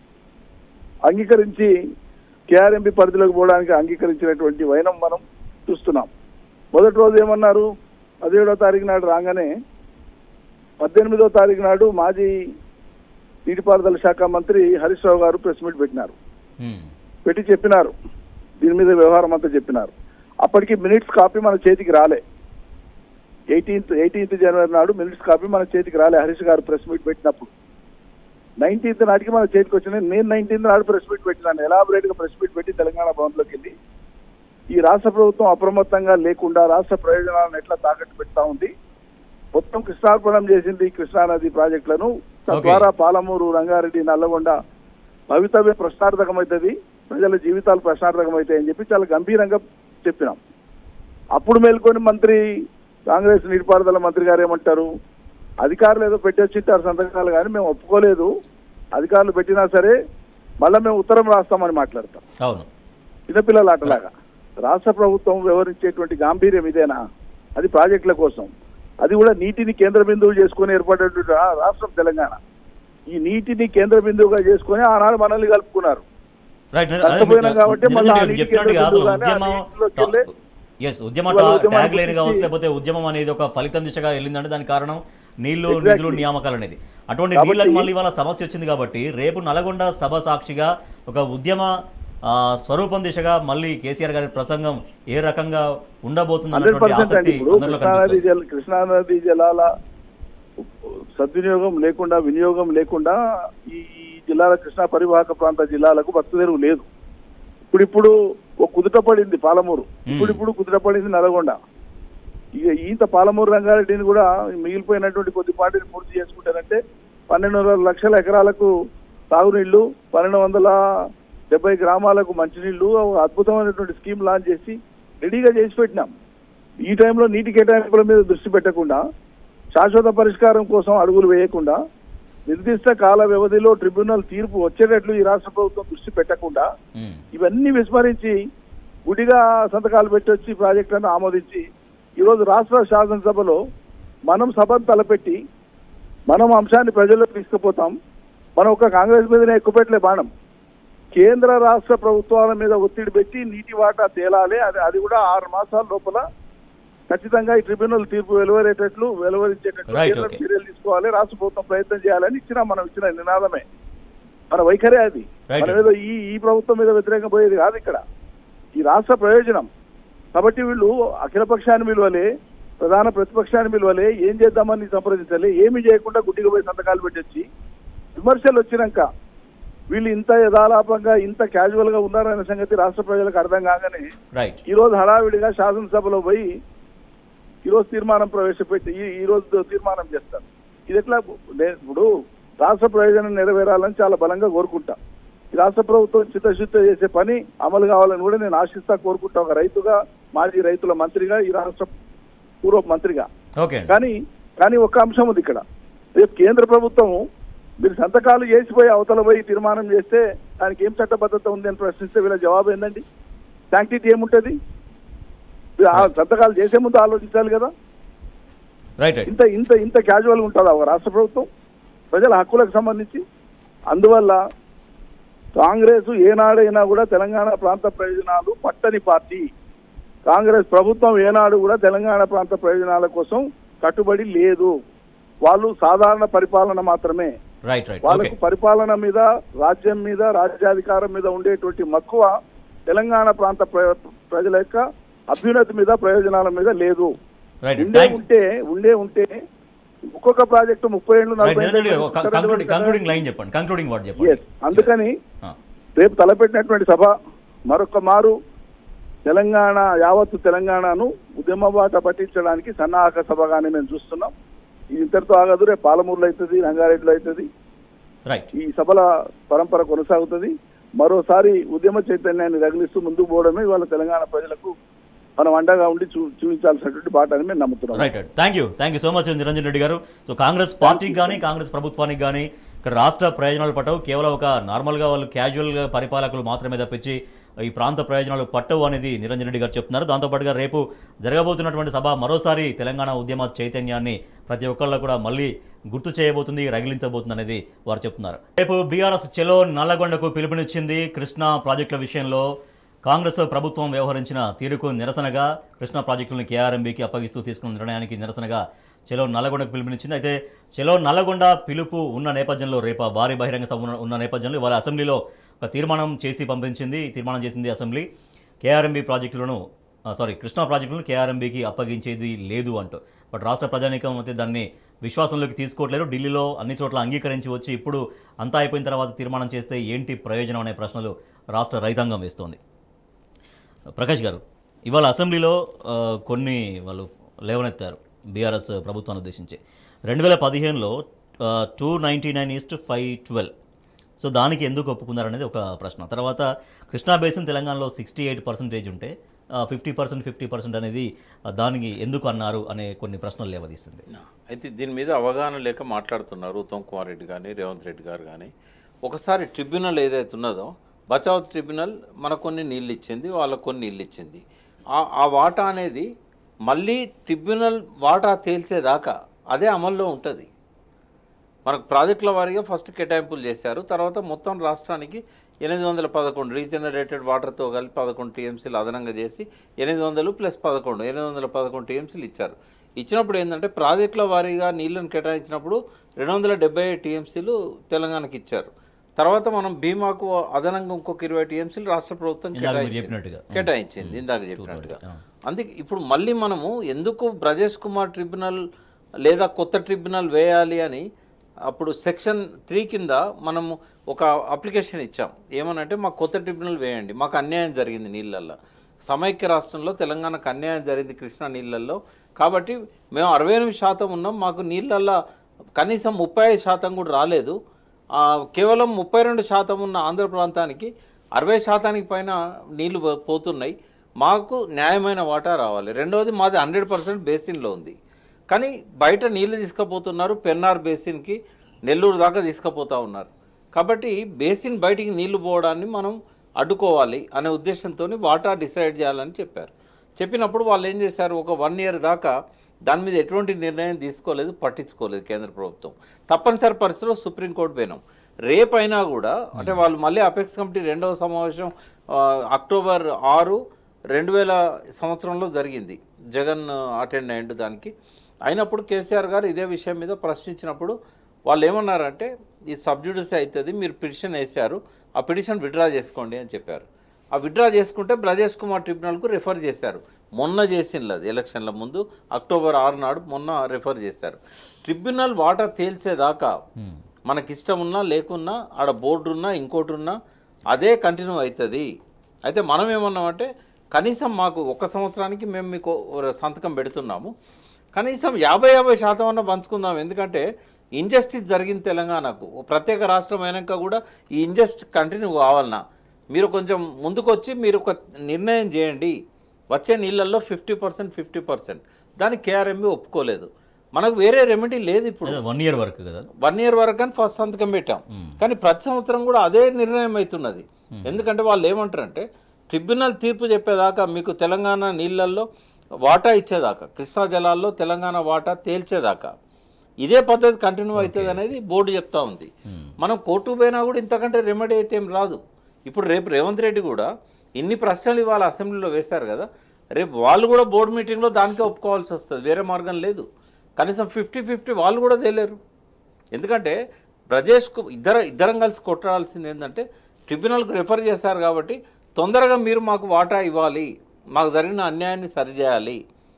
అంగీకరించి కేఆర్ఎంపీ పరిధిలోకి పోవడానికి అంగీకరించినటువంటి వైనం మనం చూస్తున్నాం మొదటి రోజు ఏమన్నారు పదిహేడో తారీఖు నాడు రాగానే పద్దెనిమిదో తారీఖు నాడు మాజీ నీటిపారుదల శాఖ మంత్రి హరీష్ రావు గారు ప్రెస్ మీట్ పెట్టినారు ఉమ్. పెట్టి చెప్పినారు దీని మీద వ్యవహారం అంతా చెప్పినారు అప్పటికి మినిట్స్ కాపీ మన చేతికి రాలే ఎయిటీన్త్ ఎయిటీన్త్ జనవరి నాడు మినిట్స్ కాపీ మన చేతికి రాలే హరీష్ గారు ప్రెస్ మీట్ పెట్టినప్పుడు నైన్టీన్త్ నాటికి మన చేతికి వచ్చినాయి నేను నైన్టీన్త్ నాడు ప్రెస్ మీట్ పెట్టినాను ఎలాబరేట్ గా ప్రెస్ మీట్ పెట్టి తెలంగాణ భవన్లోకి వెళ్ళి ఈ రాష్ట్ర ప్రభుత్వం అప్రమత్తంగా లేకుండా రాష్ట్ర ప్రయోజనాలను ఎట్లా తాకట్టు పెడతా ఉంది మొత్తం కృష్ణార్పణం చేసింది కృష్ణానది ప్రాజెక్టులను తద్వారా పాలమూరు రంగారెడ్డి నల్లగొండ భవితవ్యం ప్రశ్నార్థకమవుతుంది ప్రజల జీవితాలు ప్రశ్నార్థకమవుతాయి అని చెప్పి చాలా గంభీరంగా చెప్పినాం అప్పుడు మేల్కొని మంత్రి కాంగ్రెస్ నీటిపారుదల మంత్రి గారు ఏమంటారు అధికారులు ఏదో పెట్టొచ్చింటారు సంతకాలు కానీ మేము ఒప్పుకోలేదు అధికారులు పెట్టినా సరే మళ్ళీ మేము ఉత్తరం రాస్తామని మాట్లాడతాం అవును చిన్నపిల్లల ఆటలాగా రాష్ట్ర ప్రభుత్వం వ్యవహరించేటువంటి గాంభీర్యం ఇదేనా అది ప్రాజెక్టుల కోసం అది కూడా నీటిని కేంద్ర బిందువు చేసుకుని ఏర్పడేటువంటి రా- రాష్ట్రం తెలంగాణ ఈ నీటిని కేంద్ర బిందువుగా చేసుకుని ఆనాడు మనల్ని కలుపుకున్నారు రైట్ నష్టపోయినాం కాబట్టి మళ్ళీ ఆ నీటికి చెప్పినట్టుగా అసలు ఎదురు ఉద్యమం నీటిలోకి వెళ్ళి ఎస్ ఉద్యమ ఇవాళ ఉద్యమానికి ట్యాగ్ లైన్ కావచ్చు వచ్చి- లేకపోతే ఉద్యమం అనేది ఒక ఫలితం దిశగా వెళ్ళిందంటే దానికి కారణం నీళ్లు Exactly. నిధులు నియామకాలు అనేది అటువంటి కాబట్టి- నీళ్ళకి మళ్ళీ ఇవాళ సమస్య వచ్చింది కాబట్టి రేపు నల్గొండ సభ సాక్షిగా ఒక ఉద్యమ ఆ, స్వరూపం దిశగా మళ్ళీ కేసీఆర్ గారి ప్రసంగం ఏ రకంగా ఉండబోతుంది హండ్రెడ్ అన్నటువంటి పర్సెంట్ అండి ఆసక్తి ఇప్పుడు అందరిలో కృష్ణానది కనిపిస్తుంది జల కృష్ణానది జలాల సద్వినియోగం లేకుండా వినియోగం లేకుండా ఈ ఈ జిల్లాల కృష్ణా పరివాహక ప్రాంత జిల్లాలకు బతుకుదెరువు లేదు ఇప్పుడు ఇప్పుడు ఒక కుదుట పడింది పాలమూరు ఇప్పుడు ఇప్పుడు కుదుట పడింది నల్గొండ ఇక ఈత పాలమూరు రంగారెడ్డిని కూడా మిగిలిపోయినటువంటి కొద్దిపాటిని పూర్తి చేసుకుంటారంటే పన్నెండు లక్షల ఎకరాలకు తాగునీళ్లు పన్నెండు వందల డెబ్బై గ్రామాలకు మంచినీళ్లు ఒక అద్భుతమైనటువంటి స్కీమ్ లాంచ్ చేసి రెడీగా చేసి పెట్టినాం ఈ టైంలో నీటి కేటాయింపుల మీద దృష్టి పెట్టకుండా శాశ్వత పరిష్కారం కోసం అడుగులు వేయకుండా నిర్దిష్ట కాల వ్యవధిలో ట్రిబ్యునల్ తీర్పు వచ్చేటట్లు ఈ రాష్ట్ర ప్రభుత్వం దృష్టి పెట్టకుండా ఉమ్. ఇవన్నీ విస్మరించి గుడిగా సంతకాలు పెట్టి వచ్చి ప్రాజెక్టులను ఆమోదించి ఈరోజు రాష్ట్ర శాసనసభలో మనం సభను తలపెట్టి మనం అంశాన్ని ప్రజల్లోకి తీసుకుపోతాం మనం ఒక కాంగ్రెస్ మీదనే ఎక్కువ పెట్టలే బాణం కేంద్ర రాష్ట్ర ప్రభుత్వాల మీద ఒత్తిడి పెట్టి నీటి వాటా తేలాలి అది అది కూడా ఆరు మాసాల లోపల ఖచ్చితంగా ఈ ట్రిబ్యునల్ తీర్పు వెలువరేటట్లు వెలువరించేటట్లు Right, కేంద్రం okay. చర్యలు తీసుకోవాలి రాష్ట్ర ప్రభుత్వం ప్రయత్నం చేయాలని ఇచ్చిన మనం ఇచ్చిన నినాదమే మన వైఖరే అది Right. మన ఏదో ఈ ఈ ప్రభుత్వం మీద వ్యతిరేకంగా పోయేది కాదు ఇక్కడ ఈ రాష్ట్ర ప్రయోజనం కాబట్టి వీళ్ళు అఖిలపక్షాన్ని విలువలే ప్రధాన ప్రతిపక్షాన్ని విలువలే ఏం చేద్దామని సంప్రదించాలి ఏమి చేయకుండా గుడ్డిగా పోయి సంతకాలు పెట్టొచ్చి విమర్శలు వచ్చినాక వీళ్ళు ఇంత యథాలాపంగా ఇంత క్యాజువల్ గా ఉన్నారనే సంగతి రాష్ట్ర ప్రజలకు అర్థం కాగానే రైట్ ఈ రోజు హడావిడిగా శాసనసభలో పోయి ఈ రోజు తీర్మానం ప్రవేశపెట్టి ఈ ఈ రోజు తీర్మానం చేస్తారు ఇది ఎట్లా నే- ఇప్పుడు రాష్ట్ర ప్రయోజనం నెరవేరాలని చాలా బలంగా కోరుకుంటా ఈ రాష్ట్ర ప్రభుత్వం చిత్తశుద్ధి చేసే పని అమలు కావాలని కూడా నేను ఆశిస్తా కోరుకుంటా ఒక రైతుగా మాజీ రైతుల మంత్రిగా ఈ రాష్ట్ర పూర్వ మంత్రిగా ఓకే అండి కానీ కానీ ఒక అంశం ఉంది ఇక్కడ రేపు కేంద్ర ప్రభుత్వం మీరు సంతకాలు చేసిపోయి అవతల పోయి తీర్మానం చేస్తే దానికి ఏం చట్టబద్ధత ఉంది అని ప్రశ్నిస్తే వీళ్ళ జవాబు ఏందండి శాంక్టిటీ ఏముంటది ఆ సంతకాలు చేసే ముందు ఆలోచించాలి కదా రైట్ రైట్ ఇంత ఇంత ఇంత క్యాజువల్ ఉంటుందా ఒక రాష్ట్ర ప్రభుత్వం ప్రజల హక్కులకు సంబంధించి అందువల్ల కాంగ్రెస్ ఏనాడైనా కూడా తెలంగాణ ప్రాంత ప్రయోజనాలు పట్టని పార్టీ కాంగ్రెస్ ప్రభుత్వం ఏనాడు కూడా తెలంగాణ ప్రాంత ప్రయోజనాల కోసం కట్టుబడి లేదు వాళ్ళు సాధారణ పరిపాలన మాత్రమే రైట్ రైట్ ఓకే వాళ్ళకు పరిపాలన మీద రాజ్యం మీద రాజ్యాధికారం మీద ఉండేటువంటి మక్కువ తెలంగాణ ప్రాంత ప్ర- ప్రజల యొక్క అభ్యున్నతి మీద ప్రయోజనాల మీద లేదు Right. ఉండే Thank- ఉంటే ఉండే ఉంటే ఒక్కొక్క ప్రాజెక్టు ముప్పై ఏళ్ళు రైట్ నలభై నిరంజన్ గారు ఏళ్ళు కంక్లూడింగ్ కంక్లూడింగ్ లైన్ చెప్పండి కంక్లూడింగ్ వర్డ్ చెప్పండి Yes. అందుకని ఆ. రేపు తలపెట్టినటువంటి సభ మరొక మారు తెలంగాణ యావత్తు తెలంగాణను ఉద్యమ బాట పట్టించడానికి సన్నాహక సభగానే మేము చూస్తున్నాం ఇది ఇంతటితో ఆగదు రేపు పాలమూరులో అవుతుంది రంగారెడ్డిలో అవుతుంది రైట్ ఈ సభల పరంపర కొనసాగుతుంది మరోసారి ఉద్యమ చైతన్యాన్ని రగిలిస్తూ ముందుకు పోవడమే ఇవాళ తెలంగాణ ప్రజలకు మనం అండగా ఉండి చూ చూపించాల్సినటువంటి బాట అని మేము నమ్ముతున్నాం right right thank you thank you so much Niranjan Reddy గారు సో కాంగ్రెస్ పార్టీకి కానీ కాంగ్రెస్ ప్రభుత్వానికి కానీ ఇక్కడ రాష్ట్ర ప్రయోజనాలు పట్టవు కేవలం ఒక నార్మల్గా వాళ్ళు క్యాజువల్గా పరిపాలకులు మాత్రమే తప్పించి ఈ ప్రాంత ప్రయోజనాలు పట్టవు అనేది నిరంజన్ రెడ్డి గారు చెప్తున్నారు దాంతోపాటుగా రేపు జరగబోతున్నటువంటి సభ మరోసారి తెలంగాణ ఉద్యమ చైతన్యాన్ని ప్రతి ఒక్కళ్ళు కూడా మళ్ళీ గుర్తు చేయబోతుంది రగిలించబోతుంది అనేది వారు చెప్తున్నారు రేపు బీఆర్ఎస్ చెలో నల్లగొండకు పిలుపునిచ్చింది కృష్ణా ప్రాజెక్టుల విషయంలో కాంగ్రెస్ ప్రభుత్వం వ్యవహరించిన తీరుకు నిరసనగా కృష్ణా ప్రాజెక్టులను కేఆర్ఎంబీకి అప్పగిస్తూ తీసుకున్న నిర్ణయానికి నిరసనగా చెలో నల్లగొండకు పిలుపునిచ్చింది అయితే చెలో నల్లగొండ పిలుపు ఉన్న నేపథ్యంలో రేపు ఆ భారీ బహిరంగ సభ ఉన్న- ఉన్న నేపథ్యంలో ఇవాళ అసెంబ్లీలో ఒక తీర్మానం చేసి పంపించింది తీర్మానం చేసింది అసెంబ్లీ కేఆర్ఎంబీ ప్రాజెక్టులను ఆ, సారీ కృష్ణా ప్రాజెక్టులను కేఆర్ఎంబీకి అప్పగించేది లేదు అంటూ బట్ రాష్ట్ర ప్రజానీకం అయితే దాన్ని విశ్వాసంలోకి తీసుకోవట్లేదు ఢిల్లీలో అన్ని చోట్ల అంగీకరించి వచ్చి ఇప్పుడు అంతా అయిపోయిన తర్వాత తీర్మానం చేస్తే ఏంటి ప్రయోజనం అనే ప్రశ్నలు రాష్ట్ర రైతాంగం వేస్తోంది ప్రకాష్ గారు ఇవాళ అసెంబ్లీలో ఆ, కొన్ని వాళ్ళు లేవనెత్తారు బీఆర్ఎస్ ప్రభుత్వాన్ని ఉద్దేశించి రెండు వేల పదిహేనులో two ninety nine east five twelve so దానికి ఎందుకు ఒప్పుకున్నారనేది ఒక ప్రశ్న తర్వాత కృష్ణా బేసిన్ తెలంగాణలో సిక్స్టీ ఎయిట్ పర్సెంటేజ్ ఉంటే ఫిఫ్టీ పర్సెంట్ ఫిఫ్టీ పర్సెంట్ అనేది ఆ, దానికి ఎందుకు అన్నారు అనే కొన్ని ప్రశ్నలు లేవదీస్తుంది అయితే దీని మీద అవగాహన లేక మాట్లాడుతున్నారు ఉత్తమ్ కుమార్ రెడ్డి కానీ రేవంత్ రెడ్డి గారు కానీ ఒకసారి ట్రిబ్యునల్ ఏదైతే ఉన్నదో బచావ్ ట్రిబ్యునల్ మనకు కొన్ని నీళ్ళు ఇచ్చింది వాళ్ళకు కొన్ని నీళ్ళు ఇచ్చింది ఆ ఆ వాటా అనేది మళ్ళీ ట్రిబ్యునల్ వాటా తేల్చేదాకా అదే అమల్లో ఉంటుంది మనకు ప్రాజెక్టుల వారీగా ఫస్ట్ కేటాయింపులు చేశారు తర్వాత మొత్తం రాష్ట్రానికి ఎనిమిది వందల పదకొండు రీజనరేటెడ్ వాటర్తో కలిపి పదకొండు టీఎంసీలు అదనంగా చేసి ఎనిమిది వందలు ప్లస్ పదకొండు ఎనిమిది వందల పదకొండు టీఎంసీలు ఇచ్చారు ఇచ్చినప్పుడు ఏంటంటే ప్రాజెక్టుల వారీగా నీళ్లను కేటాయించినప్పుడు రెండు వందల డెబ్బై టీఎంసీలు తెలంగాణకి ఇచ్చారు తర్వాత మనం బీమాకు అదనంగా ఇంకొక ఇరవై టీఎంసీలు రాష్ట్ర ప్రభుత్వం ఇందాక మీరు కేటాయించింది. చెప్పినట్టుగా. కేటాయించింది ఇందాక చెప్పినట్టుగా ఆ. అందుకే ఇప్పుడు మళ్ళీ మనము ఎందుకు బ్రజేష్ కుమార్ ట్రిబ్యునల్ లేదా కొత్త ట్రిబ్యునల్ వేయాలి అని అప్పుడు సెక్షన్ త్రీ కింద మనము ఒక అప్లికేషన్ ఇచ్చాం ఏమనంటే మాకు కొత్త ట్రిబ్యునల్ వేయండి మాకు అన్యాయం జరిగింది నీళ్ళల్లో సమైక్య రాష్ట్రంలో తెలంగాణకు అన్యాయం జరిగింది కృష్ణా నీళ్ళల్లో కాబట్టి మేము అరవై ఎనిమిది శాతం ఉన్నాం మాకు నీళ్ళల్లో కనీసం ముప్పై ఐదు శాతం కూడా రాలేదు ఆ, కేవలం ముప్పై రెండు శాతం ఉన్న ఆంధ్ర ప్రాంతానికి అరవై శాతానికి పైన నీళ్లు పో- పోతున్నాయి మాకు న్యాయమైన వాటా రావాలి రెండవది మాది హండ్రెడ్ పర్సెంట్ బేసిన్లో ఉంది కానీ బయట నీళ్లు తీసుకుపోతున్నారు పెన్నార్ బేసిన్కి నెల్లూరు దాకా తీసుకుపోతా ఉన్నారు కాబట్టి బేసిన్ బయటికి నీళ్లు పోవడాన్ని మనం అడ్డుకోవాలి అనే ఉద్దేశంతో వాటా డిసైడ్ చేయాలని చెప్పారు చెప్పినప్పుడు వాళ్ళు ఏం చేశారు ఒక వన్ ఇయర్ దాకా దాని మీద ఎటువంటి నిర్ణయం తీసుకోలేదు పట్టించుకోలేదు కేంద్ర ప్రభుత్వం తప్పనిసరి పరిస్థితిలో సుప్రీంకోర్టు పోయినాం రేపైనా కూడా అంటే వాళ్ళు మళ్ళీ అపెక్స్ కమిటీ రెండవ సమావేశం ఆ, అక్టోబర్ ఆరు రెండు వేల సంవత్సరంలో జరిగింది జగన్ అటెండ్ అయ్యిండు దానికి అయినప్పుడు కేసీఆర్ గారు ఇదే విషయం మీద ప్రశ్నించినప్పుడు వాళ్ళు ఏమన్నారంటే ఈ సబ్జుడిస్ అవుతుంది మీరు పిటిషన్ వేశారు ఆ పిటిషన్ విడ్రా చేసుకోండి అని చెప్పారు ఆ విడ్రా చేసుకుంటే బ్రజేష్ కుమార్ ట్రిబ్యునల్కు రిఫర్ చేశారు మొన్న చేసింది అది ఎలక్షన్ల ముందు అక్టోబర్ ఆరు నాడు మొన్న రిఫర్ చేశారు ట్రిబ్యునల్ వాటర్ తేల్చేదాకా మనకి ఇష్టం ఉన్నా లేకున్నా ఆడ బోర్డు ఉన్నా ఇంకోటి ఉన్నా అదే కంటిన్యూ అవుతుంది అయితే మనం ఏమన్నామంటే కనీసం మాకు ఒక సంవత్సరానికి మేము మీకు ఓ సంతకం పెడుతున్నాము కనీసం యాభై యాభై శాతం అన్న పంచుకుందాం ఎందుకంటే ఇంజస్టిస్ జరిగింది తెలంగాణకు ఓ ప్రత్యేక రాష్ట్రం అయినాక కూడా ఈ ఇంజస్ట్ కంటిన్యూ కావాలన్నా మీరు కొంచెం ముందుకొచ్చి మీరు ఒక నిర్ణయం చేయండి వచ్చే నీళ్ళల్లో ఫిఫ్టీ పర్సెంట్ ఫిఫ్టీ పర్సెంట్ దానికి కేఆర్ఎంబి ఒప్పుకోలేదు మనకు వేరే రెమెడీ లేదు ఇప్పుడు వన్ ఇయర్ వరకు కదా వన్ ఇయర్ వరకు అని ఫస్ట్ సంతకం పెట్టాం కానీ ప్రతి సంవత్సరం కూడా అదే నిర్ణయం అవుతున్నది ఎందుకంటే వాళ్ళు ఏమంటారంటే ట్రిబ్యునల్ తీర్పు చెప్పేదాకా మీకు తెలంగాణ నీళ్ళల్లో వాటా ఇచ్చేదాకా కృష్ణా జలాల్లో తెలంగాణ వాటా తేల్చేదాకా ఇదే పద్ధతి కంటిన్యూ అవుతుంది అనేది బోర్డు చెప్తా ఉంది మనం కోర్టు పోయినా కూడా ఇంతకంటే రెమెడీ అయితే ఏం రాదు ఇప్పుడు రేపు రేవంత్ రెడ్డి కూడా ఇన్ని ప్రశ్నలు ఇవాళ అసెంబ్లీలో వేశారు కదా రేపు వాళ్ళు కూడా బోర్డు మీటింగ్లో దానికే ఒప్పుకోవాల్సి వస్తుంది వేరే మార్గం లేదు కనీసం ఫిఫ్టీ ఫిఫ్టీ వాళ్ళు కూడా తేలేరు ఎందుకంటే బ్రజేష్కు ఇద్దరు ఇద్దరం కలిసి కొట్టాల్సింది ఏంటంటే ట్రిబ్యునల్కి రెఫర్ చేశారు కాబట్టి తొందరగా మీరు మాకు వాటా ఇవ్వాలి మాకు జరిగిన అన్యాయాన్ని సరిచేయాలి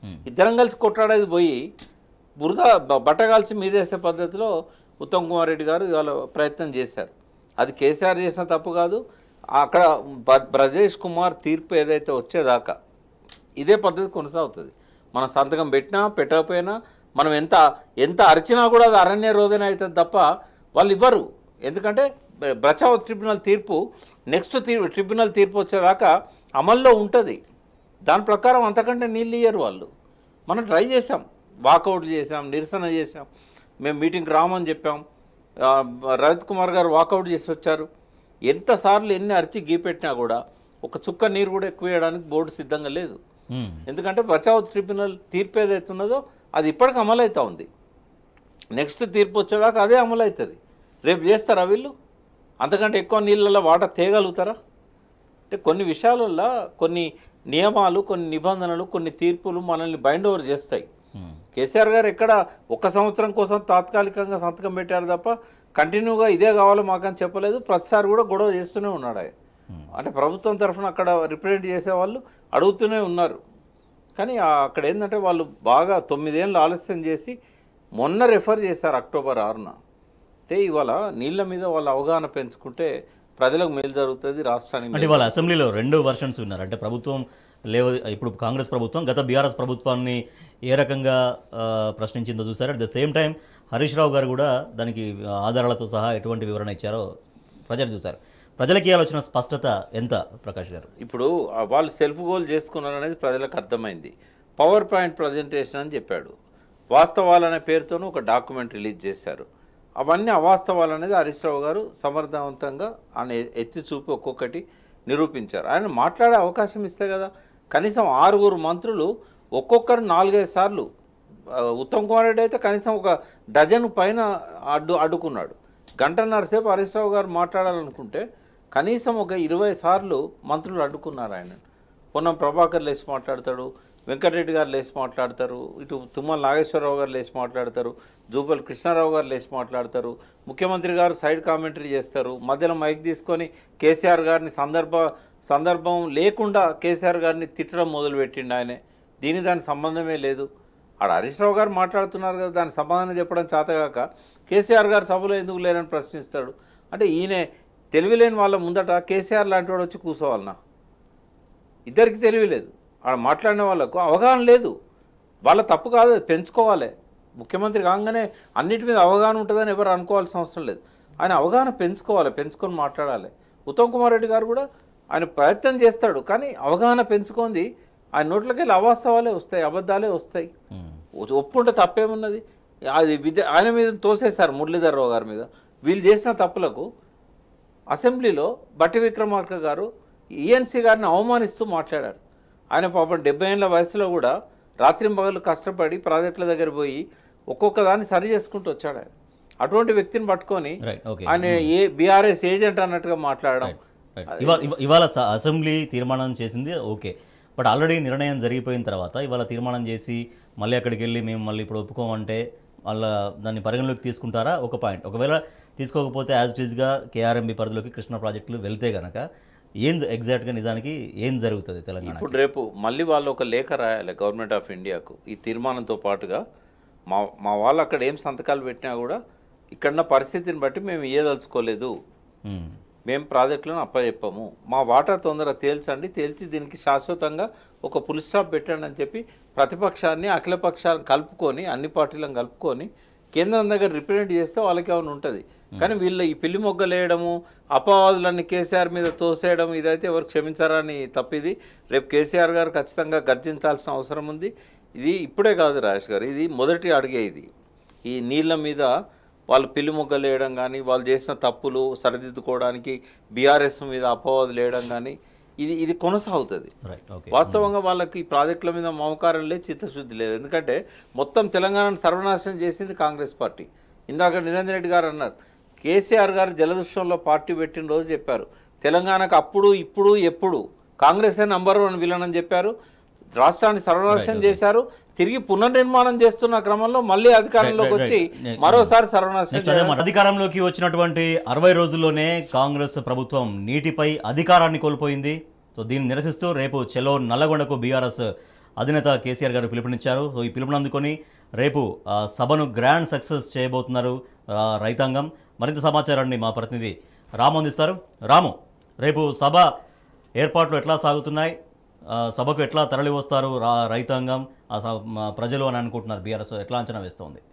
ఇద్దరం కలిసి కొట్లాడేది పోయి బురద బ- బట్ట కాల్చి మీదేసే పద్ధతిలో ఉత్తమ్ కుమార్ రెడ్డి గారు ఇవాళ ప్రయత్నం చేశారు అది కేసీఆర్ చేసిన తప్పు కాదు అక్కడ బ- బ్రజేష్ కుమార్ తీర్పు ఏదైతే వచ్చేదాకా ఇదే పద్ధతి కొనసాగుతుంది మనం సంతకం పెట్టినా పెట్టకపోయినా మనం ఎంత ఎంత అరిచినా కూడా అది అరణ్య రోదన అవుతుంది తప్ప వాళ్ళు ఇవ్వరు ఎందుకంటే బ- బచావ్ ట్రిబ్యునల్ తీర్పు నెక్స్ట్ తీ ట్రిబ్యునల్ తీర్పు వచ్చేదాకా అమల్లో ఉంటుంది దాని ప్రకారం అంతకంటే నీళ్ళు ఇయ్యరు వాళ్ళు మనం ట్రై చేసాం వాకౌట్ చేసాం నిరసన చేసాం మేము మీటింగ్కి రామని చెప్పాం ఆ, రవిత్ కుమార్ గారు వాకౌట్ చేసి వచ్చారు ఎంతసార్లు ఎన్ని అరిచి గీపెట్టినా కూడా ఒక చుక్క నీరు కూడా ఎక్కువ వేయడానికి బోర్డు సిద్ధంగా లేదు మ్మ్. ఎందుకంటే బచావ్ ట్రిబ్యునల్ తీర్పు ఏదైతే ఉన్నదో అది ఇప్పటికి అమలవుతా ఉంది నెక్స్ట్ తీర్పు వచ్చేదాకా అదే అమలు అవుతుంది రేపు చేస్తారా వీళ్ళు అంతకంటే ఎక్కువ నీళ్ళల్లో వాటర్ తేయగలుగుతారా అంటే కొన్ని విషయాలలో కొన్ని నియమాలు కొన్ని నిబంధనలు కొన్ని తీర్పులు మనల్ని బైండ్ ఓవర్ చేస్తాయి మ్మ్. కేసీఆర్ గారు ఎక్కడ ఒక్క సంవత్సరం కోసం తాత్కాలికంగా సంతకం పెట్టారు తప్ప కంటిన్యూగా ఇదే కావాలో మాకని చెప్పలేదు ప్రతిసారి కూడా గొడవ చేస్తూనే ఉన్నాడు ఆయన అంటే ప్రభుత్వం తరఫున అక్కడ రిప్రజెంట్ చేసేవాళ్ళు అడుగుతూనే ఉన్నారు కానీ ఆ అక్కడ ఏంటంటే వాళ్ళు బాగా తొమ్మిదేళ్ళు ఆలస్యం చేసి మొన్న రెఫర్ చేశారు అక్టోబర్ ఆరున అంటే ఇవాళ నీళ్ళ మీద వాళ్ళ అవగాహన పెంచుకుంటే ప్రజలకు మేలు జరుగుతుంది రాష్ట్రానికి అంటే వాళ్ళ అసెంబ్లీలో రెండు వర్షన్స్ ఉన్నారు అంటే ప్రభుత్వం లేవ ఇప్పుడు కాంగ్రెస్ ప్రభుత్వం గత బీఆర్ఎస్ ప్రభుత్వాన్ని ఏ రకంగా ఆ, ప్రశ్నించిందో చూసారు at the same time Harish Rao గారు కూడా దానికి ఆధారాలతో సహా ఎటువంటి వివరణ ఇచ్చారో ప్రజలు చూశారు ప్రజలకి ఇవాళ వచ్చిన స్పష్టత ఎంత ప్రకాష్ గారు ఇప్పుడు ఆ వాళ్ళు సెల్ఫ్ గోల్ చేసుకున్నారు అనేది ప్రజలకు అర్థమైంది పవర్ పాయింట్ ప్రజెంటేషన్ అని చెప్పాడు వాస్తవాలు అనే పేరుతోనూ ఒక డాక్యుమెంట్ రిలీజ్ చేశారు అవన్నీ అవాస్తవాలు అనేది హరీష్ రావు గారు సమర్థవంతంగా ఆయన ఎత్తి చూపి ఒక్కొక్కటి నిరూపించారు ఆయన మాట్లాడే అవకాశం ఇస్తే కదా కనీసం ఆరుగురు మంత్రులు ఒక్కొక్కరు నాలుగైదు సార్లు ఆ, ఉత్తమ్ కుమార్ రెడ్డి అయితే కనీసం ఒక డజన్ పైన అడ్డు అడ్డుకున్నాడు గంటన్నర సేపు హరీష్ రావు గారు మాట్లాడాలనుకుంటే కనీసం ఒక ఇరవై సార్లు మంత్రులు అడ్డుకున్నారు ఆయన పొన్నం ప్రభాకర్ లేచి మాట్లాడతాడు వెంకటరెడ్డి గారు లేచి మాట్లాడతారు ఇటు తుమ్మల నాగేశ్వరరావు గారు లేచి మాట్లాడతారు జూపల్ కృష్ణారావు గారు లేచి మాట్లాడతారు ముఖ్యమంత్రి గారు సైడ్ కామెంటరీ చేస్తారు మధ్యలో మైక్ తీసుకొని కేసీఆర్ గారిని సందర్భ సందర్భం లేకుండా కేసీఆర్ గారిని తిట్టడం మొదలుపెట్టిండు ఆయనే దీని దాని సంబంధమే లేదు ఆడ హరీష్ రావు గారు మాట్లాడుతున్నారు కదా దానికి సమాధానం చెప్పడం చేతగాక కేసీఆర్ గారు సభలో ఎందుకు లేరని ప్రశ్నిస్తాడు అంటే ఈయన తెలివిలేని వాళ్ళ ముందట కేసీఆర్ లాంటి వాడు వచ్చి కూర్చోవాలన్నా ఇద్దరికి తెలివి లేదు ఆడ మాట్లాడిన వాళ్ళకు అవగాహన లేదు వాళ్ళ తప్పు కాదు అది పెంచుకోవాలి ముఖ్యమంత్రి కాగానే అన్నిటి మీద అవగాహన ఉంటుందని ఎవరు అనుకోవాల్సిన అవసరం లేదు ఆయన అవగాహన పెంచుకోవాలి పెంచుకొని మాట్లాడాలి ఉత్తమ్ కుమార్ రెడ్డి గారు కూడా ఆయన ప్రయత్నం చేస్తాడు కానీ అవగాహన పెంచుకుంది ఆయన నోట్లోకి వెళ్ళి అవాస్తవాలే వస్తాయి అబద్ధాలే వస్తాయి మ్మ్. ఒ- ఒప్పుంటే తప్పేమున్నది అది విద్య ఆయన మీద తోసేశారు మురళీధర్ రావు గారి మీద వీళ్ళు చేసిన తప్పులకు అసెంబ్లీలో బట్టి విక్రమార్క గారు ఈఎన్సీ గారిని అవమానిస్తూ మాట్లాడారు ఆయన పాపం డెబ్బై ఏళ్ళ వయసులో కూడా రాత్రింబగలు కష్టపడి ప్రాజెక్టుల దగ్గర పోయి ఒక్కొక్క దాన్ని సరి చేసుకుంటూ వచ్చాడు ఆయన అటువంటి వ్యక్తిని పట్టుకొని రైట్ ఓకే ఆయన ఏ బీఆర్ఎస్ ఏజెంట్ అన్నట్టుగా మాట్లాడడం రైట్. ఇవాళ ఇవ- ఇవాళ స- అసెంబ్లీ తీర్మానం చేసింది ఓకే బట్ ఆల్రెడీ నిర్ణయం జరిగిపోయిన తర్వాత ఇవాళ తీర్మానం చేసి మళ్ళీ అక్కడికి వెళ్ళి మేము మళ్ళీ ఇప్పుడు ఒప్పుకోమంటే వాళ్ళ దాన్ని పరిగణలోకి తీసుకుంటారా ఒక పాయింట్ ఒకవేళ తీసుకోకపోతే యాజ్ ఇట్ ఈస్గా కేఆర్ఎంబి పరిధిలోకి కృష్ణ ప్రాజెక్టులు వెళ్తే గనక ఏం ఎగ్జాక్ట్గా నిజానికి ఏం జరుగుతుంది తెలంగాణ ఇప్పుడు రేపు మళ్ళీ వాళ్ళు ఒక లేఖ రాయాలి గవర్నమెంట్ ఆఫ్ ఇండియాకు ఈ తీర్మానంతో పాటుగా మా మా వాళ్ళు అక్కడ ఏం సంతకాలు పెట్టినా కూడా ఇక్కడున్న పరిస్థితిని బట్టి మేము ఇయ్యదలుచుకోలేదు మ్మ్. మేము ప్రాజెక్టులను అప్పచెప్పాము మా వాటా తొందర తేల్చండి తేల్చి దీనికి శాశ్వతంగా ఒక పులి స్టాప్ పెట్టండి అని చెప్పి ప్రతిపక్షాన్ని అఖిలపక్షాలను కలుపుకొని అన్ని పార్టీలను కలుపుకొని కేంద్రం దగ్గర రిప్రజెంట్ చేస్తే వాళ్ళకి ఏమైనా ఉంటుంది కానీ వీళ్ళు ఈ పిల్లి మొగ్గలేయడము అపవాదులన్నీ కేసీఆర్ మీద తోసేయడం ఇదైతే ఎవరు క్షమించారని తప్పిది రేపు కేసీఆర్ గారు ఖచ్చితంగా గర్జించాల్సిన అవసరం ఉంది ఇది ఇప్పుడే కాదు రాజేష్ గారు ఇది మొదటి అడిగే ఇది ఈ నీళ్ళ మీద వాళ్ళు పిల్లి మొగ్గలు వేయడం కానీ వాళ్ళు చేసిన తప్పులు సరిదిద్దుకోవడానికి బీఆర్ఎస్ మీద అపవాదులు వేయడం కానీ ఇది ఇది కొనసాగుతుంది రైట్ ఓకే వాస్తవంగా వాళ్ళకి ఈ ప్రాజెక్టుల మీద మమకారం లేదు చిత్తశుద్ధి లేదు ఎందుకంటే మొత్తం తెలంగాణను సర్వనాశనం చేసింది కాంగ్రెస్ పార్టీ ఇందాక నిరంజన్ రెడ్డి గారు అన్నారు కేసీఆర్ గారు జలదృశ్యంలో పార్టీ పెట్టిన రోజు చెప్పారు తెలంగాణకు అప్పుడు ఇప్పుడు ఎప్పుడు కాంగ్రెసే నంబర్ వన్ విలన్ అని చెప్పారు రాష్ట్రాన్ని సర్వనాశనం చేశారు తిరిగి పునర్నిర్మాణం చేస్తున్న క్రమంలో మళ్ళీ అధికారంలోకి Right, right, వచ్చి right. మరోసారి సర్వనాశనం నెక్స్ట్ అదే మాట అధికారంలోకి వచ్చినటువంటి అరవై రోజుల్లోనే కాంగ్రెస్ ప్రభుత్వం నీటిపై అధికారాన్ని కోల్పోయింది సో దీన్ని నిరసిస్తూ రేపు చెలో నల్లగొండకు బీఆర్ఎస్ అధినేత కేసీఆర్ గారు పిలుపునిచ్చారు సో ఈ పిలుపుని అందుకొని రేపు ఆ, సభను గ్రాండ్ సక్సెస్ చేయబోతున్నారు ఆ, రైతాంగం మరింత సమాచారాన్ని మా ప్రతినిధి రాము అందిస్తారు రాము రేపు సభ ఏర్పాట్లు ఎట్లా సాగుతున్నాయి ఆ, సభకు ఎట్లా తరలి వస్తారు రా రైతాంగం ఆ స- మా ప్రజలు అని అనుకుంటున్నారు బీఆర్ఎస్ ఎట్లా అంచనా వేస్తోంది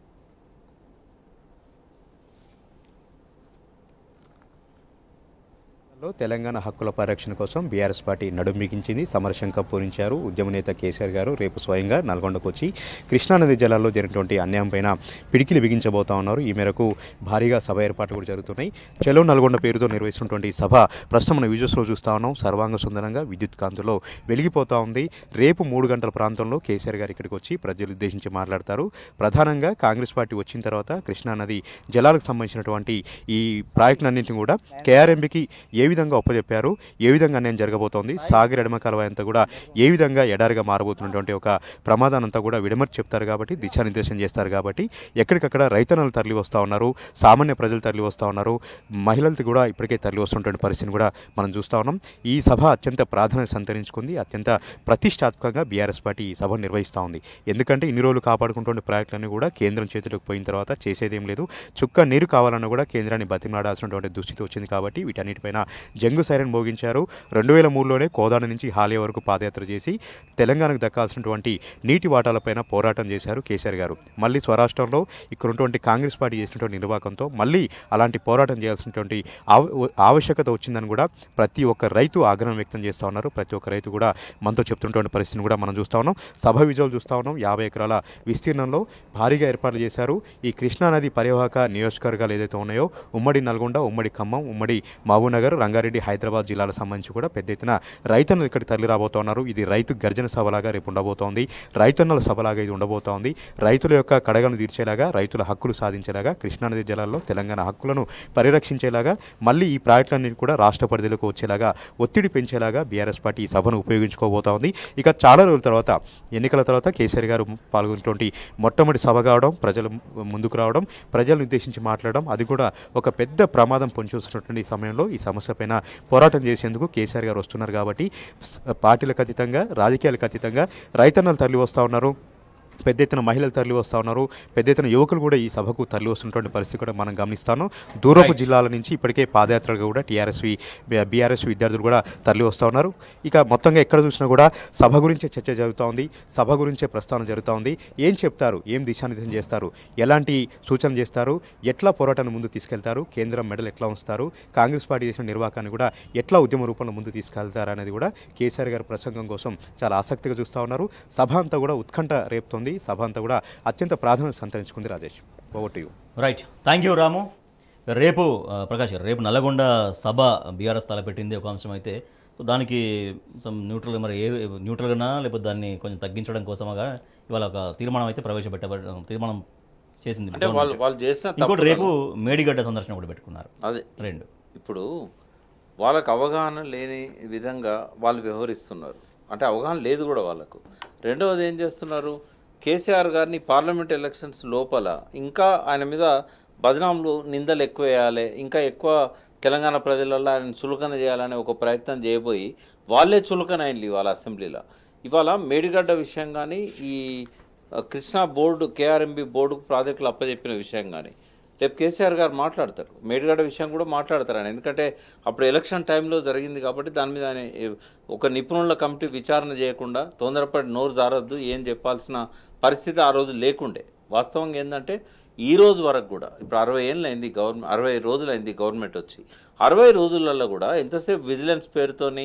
లో తెలంగాణ హక్కుల పరిరక్షణ కోసం బీఆర్ఎస్ పార్టీ నడుం బిగించింది సమరశంఖం పూరించారు ఉద్యమ నేత కేసీఆర్ గారు రేపు స్వయంగా నల్గొండకు వచ్చి కృష్ణానది జలాల్లో జరిగినటువంటి అన్యాయం పైన పిడికిలి బిగించబోతా ఉన్నారు ఈ మేరకు భారీగా సభ ఏర్పాట్లు కూడా జరుగుతున్నాయి చలో నల్గొండ పేరుతో నిర్వహిస్తున్నటువంటి ఈ సభ ప్రస్తుతం మన విజువల్స్లో చూస్తా ఉన్నాం సర్వాంగ సుందరంగా విద్యుత్ కాంతులో వెలిగిపోతా ఉంది రేపు మూడు గంటల ప్రాంతంలో కేసీఆర్ గారు ఇక్కడికి వచ్చి ప్రజలు ఉద్దేశించి మాట్లాడతారు ప్రధానంగా కాంగ్రెస్ పార్టీ వచ్చిన తర్వాత కృష్ణానది జలాలకు సంబంధించినటువంటి ఈ ప్రాజెక్టులన్నింటినీ కూడా కేఆర్ఎంబికి ఏ విధంగా ఒప్పజెప్పారు ఏ విధంగా అన్యాయం జరగబోతోంది సాగర్ ఎడమ కాలువ అంతా కూడా ఏ విధంగా ఎడారిగా మారబోతున్నటువంటి ఒక ప్రమాదాన్ని అంతా కూడా విడమర్చి చెప్తారు కాబట్టి దిశానిర్దేశం చేస్తారు కాబట్టి ఎక్కడికక్కడ రైతన్నలు తరలి వస్తూ ఉన్నారు సామాన్య ప్రజలు తరలి వస్తూ ఉన్నారు మహిళలకి కూడా ఇప్పటికే తరలి వస్తున్నటువంటి పరిస్థితిని కూడా మనం చూస్తూ ఉన్నాం ఈ సభ అత్యంత ప్రాధాన్యత సంతరించుకుంది అత్యంత ప్రతిష్టాత్మకంగా బీఆర్ఎస్ పార్టీ ఈ సభను నిర్వహిస్తూ ఉంది ఎందుకంటే ఇన్ని రోజులు కాపాడుకుంటున్న ప్రాజెక్టులన్నీ కూడా కేంద్రం చేతిలోకి పోయిన తర్వాత చేసేదేం లేదు చుక్క నీరు కావాలన్నా కూడా కేంద్రాన్ని బతిమలాడాల్సినటువంటి దుస్థితి వచ్చింది కాబట్టి వీటన్నిటిపైన జంగు సైరన్ మోగించారు రెండు వేల మూడులోనే కోదాడ నుంచి హాలియా వరకు పాదయాత్ర చేసి తెలంగాణకు దక్కాల్సినటువంటి నీటి వాటాలపైన పోరాటం చేశారు కేసీఆర్ గారు మళ్ళీ స్వరాష్ట్రంలో ఇక్కడ ఉన్నటువంటి కాంగ్రెస్ పార్టీ చేసినటువంటి నిర్వాకంతో మళ్ళీ అలాంటి పోరాటం చేయాల్సినటువంటి ఆవ- ఆవశ్యకత వచ్చిందని కూడా ప్రతి ఒక్క రైతు ఆగ్రహం వ్యక్తం చేస్తూ ఉన్నారు ప్రతి ఒక్క రైతు కూడా మనతో చెప్తున్నటువంటి పరిస్థితిని కూడా మనం చూస్తూ ఉన్నాం సభ విజువల్ చూస్తూ ఉన్నాం యాభై ఎకరాల విస్తీర్ణంలో భారీగా ఏర్పాట్లు చేశారు ఈ కృష్ణానది పరివాహక నియోజకవర్గాలు ఏదైతే ఉన్నాయో ఉమ్మడి నల్గొండ ఉమ్మడి ఖమ్మం ఉమ్మడి మహబూబ్నగర్ రంగారెడ్డి హైదరాబాద్ జిల్లాలకు సంబంధించి కూడా పెద్ద ఎత్తున రైతన్నలు ఇక్కడ తరలి రాబోతున్నారు ఇది రైతు గర్జన సభలాగా రేపు ఉండబోతోంది రైతన్నల సభలాగా ఇది ఉండబోతోంది రైతుల యొక్క కడగను తీర్చేలాగా రైతుల హక్కులు సాధించేలాగా కృష్ణానది జలాల్లో తెలంగాణ హక్కులను పరిరక్షించేలాగా మళ్ళీ ఈ ప్రాజెక్టులన్నీ కూడా రాష్ట్ర పరిధిలోకి వచ్చేలాగా ఒత్తిడి పెంచేలాగా బీఆర్ఎస్ పార్టీ ఈ సభను ఉపయోగించుకోబోతా ఉంది ఇక చాలా రోజుల తర్వాత ఎన్నికల తర్వాత కేసీఆర్ గారు పాల్గొన్నటువంటి మొట్టమొదటి సభ కావడం ప్రజలు ముందుకు రావడం ప్రజలను ఉద్దేశించి మాట్లాడడం అది కూడా ఒక పెద్ద ప్రమాదం పొంచొస్తున్నటువంటి ఈ సమయంలో ఈ సమస్య పైన పోరాటం చేసేందుకు కేసీఆర్ గారు వస్తున్నారు కాబట్టి స్- పార్టీలకు అతీతంగా రాజకీయాలకు అతీతంగా రైతన్నలు తరలి వస్తూ ఉన్నారు పెద్ద ఎత్తున మహిళలు తరలి వస్తూ ఉన్నారు పెద్ద ఎత్తున యువకులు కూడా ఈ సభకు తరలి వస్తున్నటువంటి పరిస్థితి కూడా మనం గమనిస్తాను దూరపు జిల్లాల నుంచి ఇప్పటికే పాదయాత్రగా కూడా టీఆర్ఎస్వి బీఆర్ఎస్ విద్యార్థులు కూడా తరలి వస్తూ ఉన్నారు ఇక మొత్తంగా ఎక్కడ చూసినా కూడా సభ గురించే చర్చ జరుగుతూ ఉంది సభ గురించే ప్రస్తావన జరుగుతూ ఉంది ఏం చెప్తారు ఏం దిశానిర్దేశం చేస్తారు ఎలాంటి సూచన చేస్తారు ఎట్లా పోరాటాన్ని ముందు తీసుకెళ్తారు కేంద్రం మెడల్ ఎట్లా ఉంచుతారు కాంగ్రెస్ పార్టీ చేసిన నిర్వాహాన్ని కూడా ఎట్లా ఉద్యమ రూపంలో ముందు తీసుకెళ్తారు అనేది కూడా కేసీఆర్ గారి ప్రసంగం కోసం చాలా ఆసక్తిగా చూస్తూ ఉన్నారు సభ అంతా కూడా ఉత్కంఠ రేపుతోంది సభ అంతా కూడా అత్యంత ప్రాధాన్యత సంతరించుకుంది Rajesh over to you right thank you Ramu రేపు ఆ, ప్రకాష్ గారు రేపు నల్లగొండ సభ బీఆర్ఎస్ తలపెట్టింది ఒక అంశం అయితే సో దానికి సమ్ న్యూట్రల్ మరి ఏ న్యూట్రల్గానా లేకపోతే దాన్ని కొంచెం తగ్గించడం కోసమగా ఇవాళ ఒక తీర్మానం అయితే ప్రవేశపెట్ట తీర్మానం చేసింది అంటే వాళ్ళు వాళ్ళు చేసిన ఇంకోటి తప్పులను- రేపు మేడిగడ్డ సందర్శన కూడా పెట్టుకున్నారు అదే రెండు ఇప్పుడు వాళ్ళకు అవగాహన లేని విధంగా వాళ్ళు వ్యవహరిస్తున్నారు అంటే అవగాహన లేదు కూడా వాళ్ళకు రెండవది ఏం చేస్తున్నారు కేసీఆర్ గారిని పార్లమెంట్ ఎలక్షన్స్ లోపల ఇంకా ఆయన మీద బదనాంలు నిందలు ఎక్కువ వేయాలి ఇంకా ఎక్కువ తెలంగాణ ప్రజలలో ఆయన చులకన చేయాలనే ఒక ప్రయత్నం చేయబోయి వాళ్ళే చులకన అయింది ఇవాళ అసెంబ్లీలో ఇవాళ మేడిగడ్డ విషయం కానీ ఈ ఆ, కృష్ణా బోర్డు కేఆర్ఎంబి బోర్డుకు ప్రాజెక్టులు అప్పచెప్పిన విషయం కానీ రేపు కేసీఆర్ గారు మాట్లాడతారు మేడిగడ్డ విషయం కూడా మాట్లాడతారు ఆయన ఎందుకంటే అప్పుడు ఎలక్షన్ టైంలో జరిగింది కాబట్టి దాని మీద ఆయన ఏ- ఒక నిపుణుల కమిటీ విచారణ చేయకుండా తొందరపడి నోరు జారద్దు ఏం చెప్పాల్సిన పరిస్థితి ఆ రోజు లేకుండే వాస్తవంగా ఏంటంటే ఈ రోజు వరకు కూడా ఇప్పుడు అరవై ఏళ్ళు అయింది గవర్నమెంట్ అరవై రోజులు అయింది గవర్నమెంట్ వచ్చి అరవై రోజులలో కూడా ఎంతసేపు విజిలెన్స్ పేరుతోని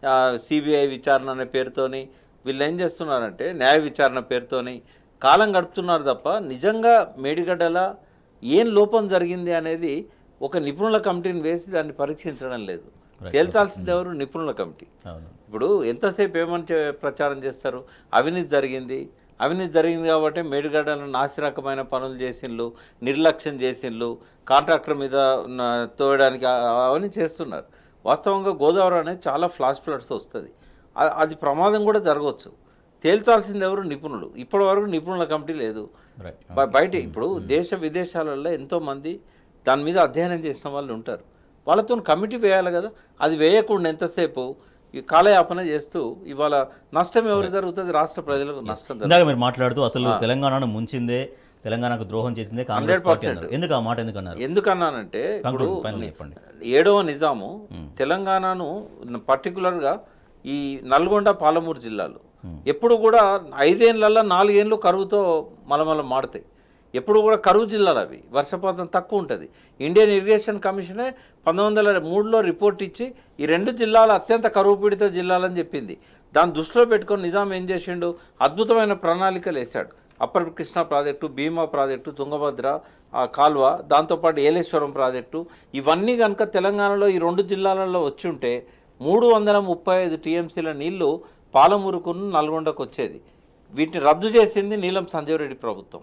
సిబిఐ విచారణ అనే పేరుతోని వీళ్ళు ఏం చేస్తున్నారంటే న్యాయ విచారణ పేరుతోని కాలం గడుపుతున్నారు తప్ప నిజంగా మేడిగడ్డల ఏం లోపం జరిగింది అనేది ఒక నిపుణుల కమిటీని వేసి దాన్ని పరీక్షించడం లేదు తేల్చాల్సింది ఎవరు నిపుణుల కమిటీ అవును ఇప్పుడు ఎంతసేపు ఏమని చే- ప్రచారం చేస్తారు అవినీతి జరిగింది అవినీతి జరిగింది కాబట్టి మేడిగడ్డలో నాసిరకమైన పనులు చేసిండ్లు నిర్లక్ష్యం చేసిండ్లు కాంట్రాక్టర్ మీద ఉన్న తోయడానికి ఆ- అవన్నీ చేస్తున్నారు వాస్తవంగా గోదావరి అనేది చాలా ఫ్లాష్ ఫ్లడ్స్ వస్తుంది అ- అది ప్రమాదం కూడా జరగవచ్చు తేల్చాల్సింది ఎవరు నిపుణులు ఇప్పటి వరకు నిపుణుల కమిటీ లేదు రైట్ బ- బయట ఇప్పుడు దేశ విదేశాలలో ఎంతోమంది దాని మీద అధ్యయనం చేసిన వాళ్ళు ఉంటారు వాళ్ళతో కమిటీ వేయాలి కదా అది వేయకుండా ఎంతసేపు ఈ కాలయాపన చేస్తూ ఇవాళ నష్టం ఎవరు జరుగుతుంది రాష్ట్ర ప్రజలకు నష్టం జరుగుతుంది ఇందాక మీరు మాట్లాడుతూ అసలు తెలంగాణను ముంచిందే తెలంగాణకు ద్రోహం చేసిందే కాంగ్రెస్ పార్టీ 100%. అన్నారు ఎందుకు ఆ మాట ఎందుకు అన్నారు ఎందుకన్నానంటే ఇప్పుడు Conclude, final చెప్పండి. ఏడవ నిజాము తెలంగాణను పర్టికులర్గా ఈ నల్గొండ పాలమూరు జిల్లాలు ఎప్పుడు కూడా ఐదేళ్లలో నాలుగేళ్ళు కరువుతో మలమల మాడతాయి ఎప్పుడు కూడా కరువు జిల్లాలు అవి వర్షపాతం తక్కువ ఉంటుంది ఇండియన్ ఇరిగేషన్ కమిషనే పంతొమ్మిది వందల మూడులో రిపోర్ట్ ఇచ్చి ఈ రెండు జిల్లాలు అత్యంత కరువు పీడిత జిల్లాలని చెప్పింది దాన్ని దృష్టిలో పెట్టుకొని నిజాం ఏం చేసిండు అద్భుతమైన ప్రణాళికలు వేశాడు upper Krishna project Bhima project Tungabhadra ఆ కాల్వ దాంతోపాటు ఏలేశ్వరం ప్రాజెక్టు ఇవన్నీ కనుక తెలంగాణలో ఈ రెండు జిల్లాలలో వచ్చి ఉంటే మూడు వందల ముప్పై ఐదు టీఎంసీల నీళ్లు పాలమూరుకు నల్గొండకు వచ్చేది వీటిని రద్దు చేసింది నీలం సంజీవ్ రెడ్డి ప్రభుత్వం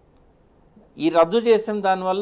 ఈ రద్దు చేసిన దానివల్ల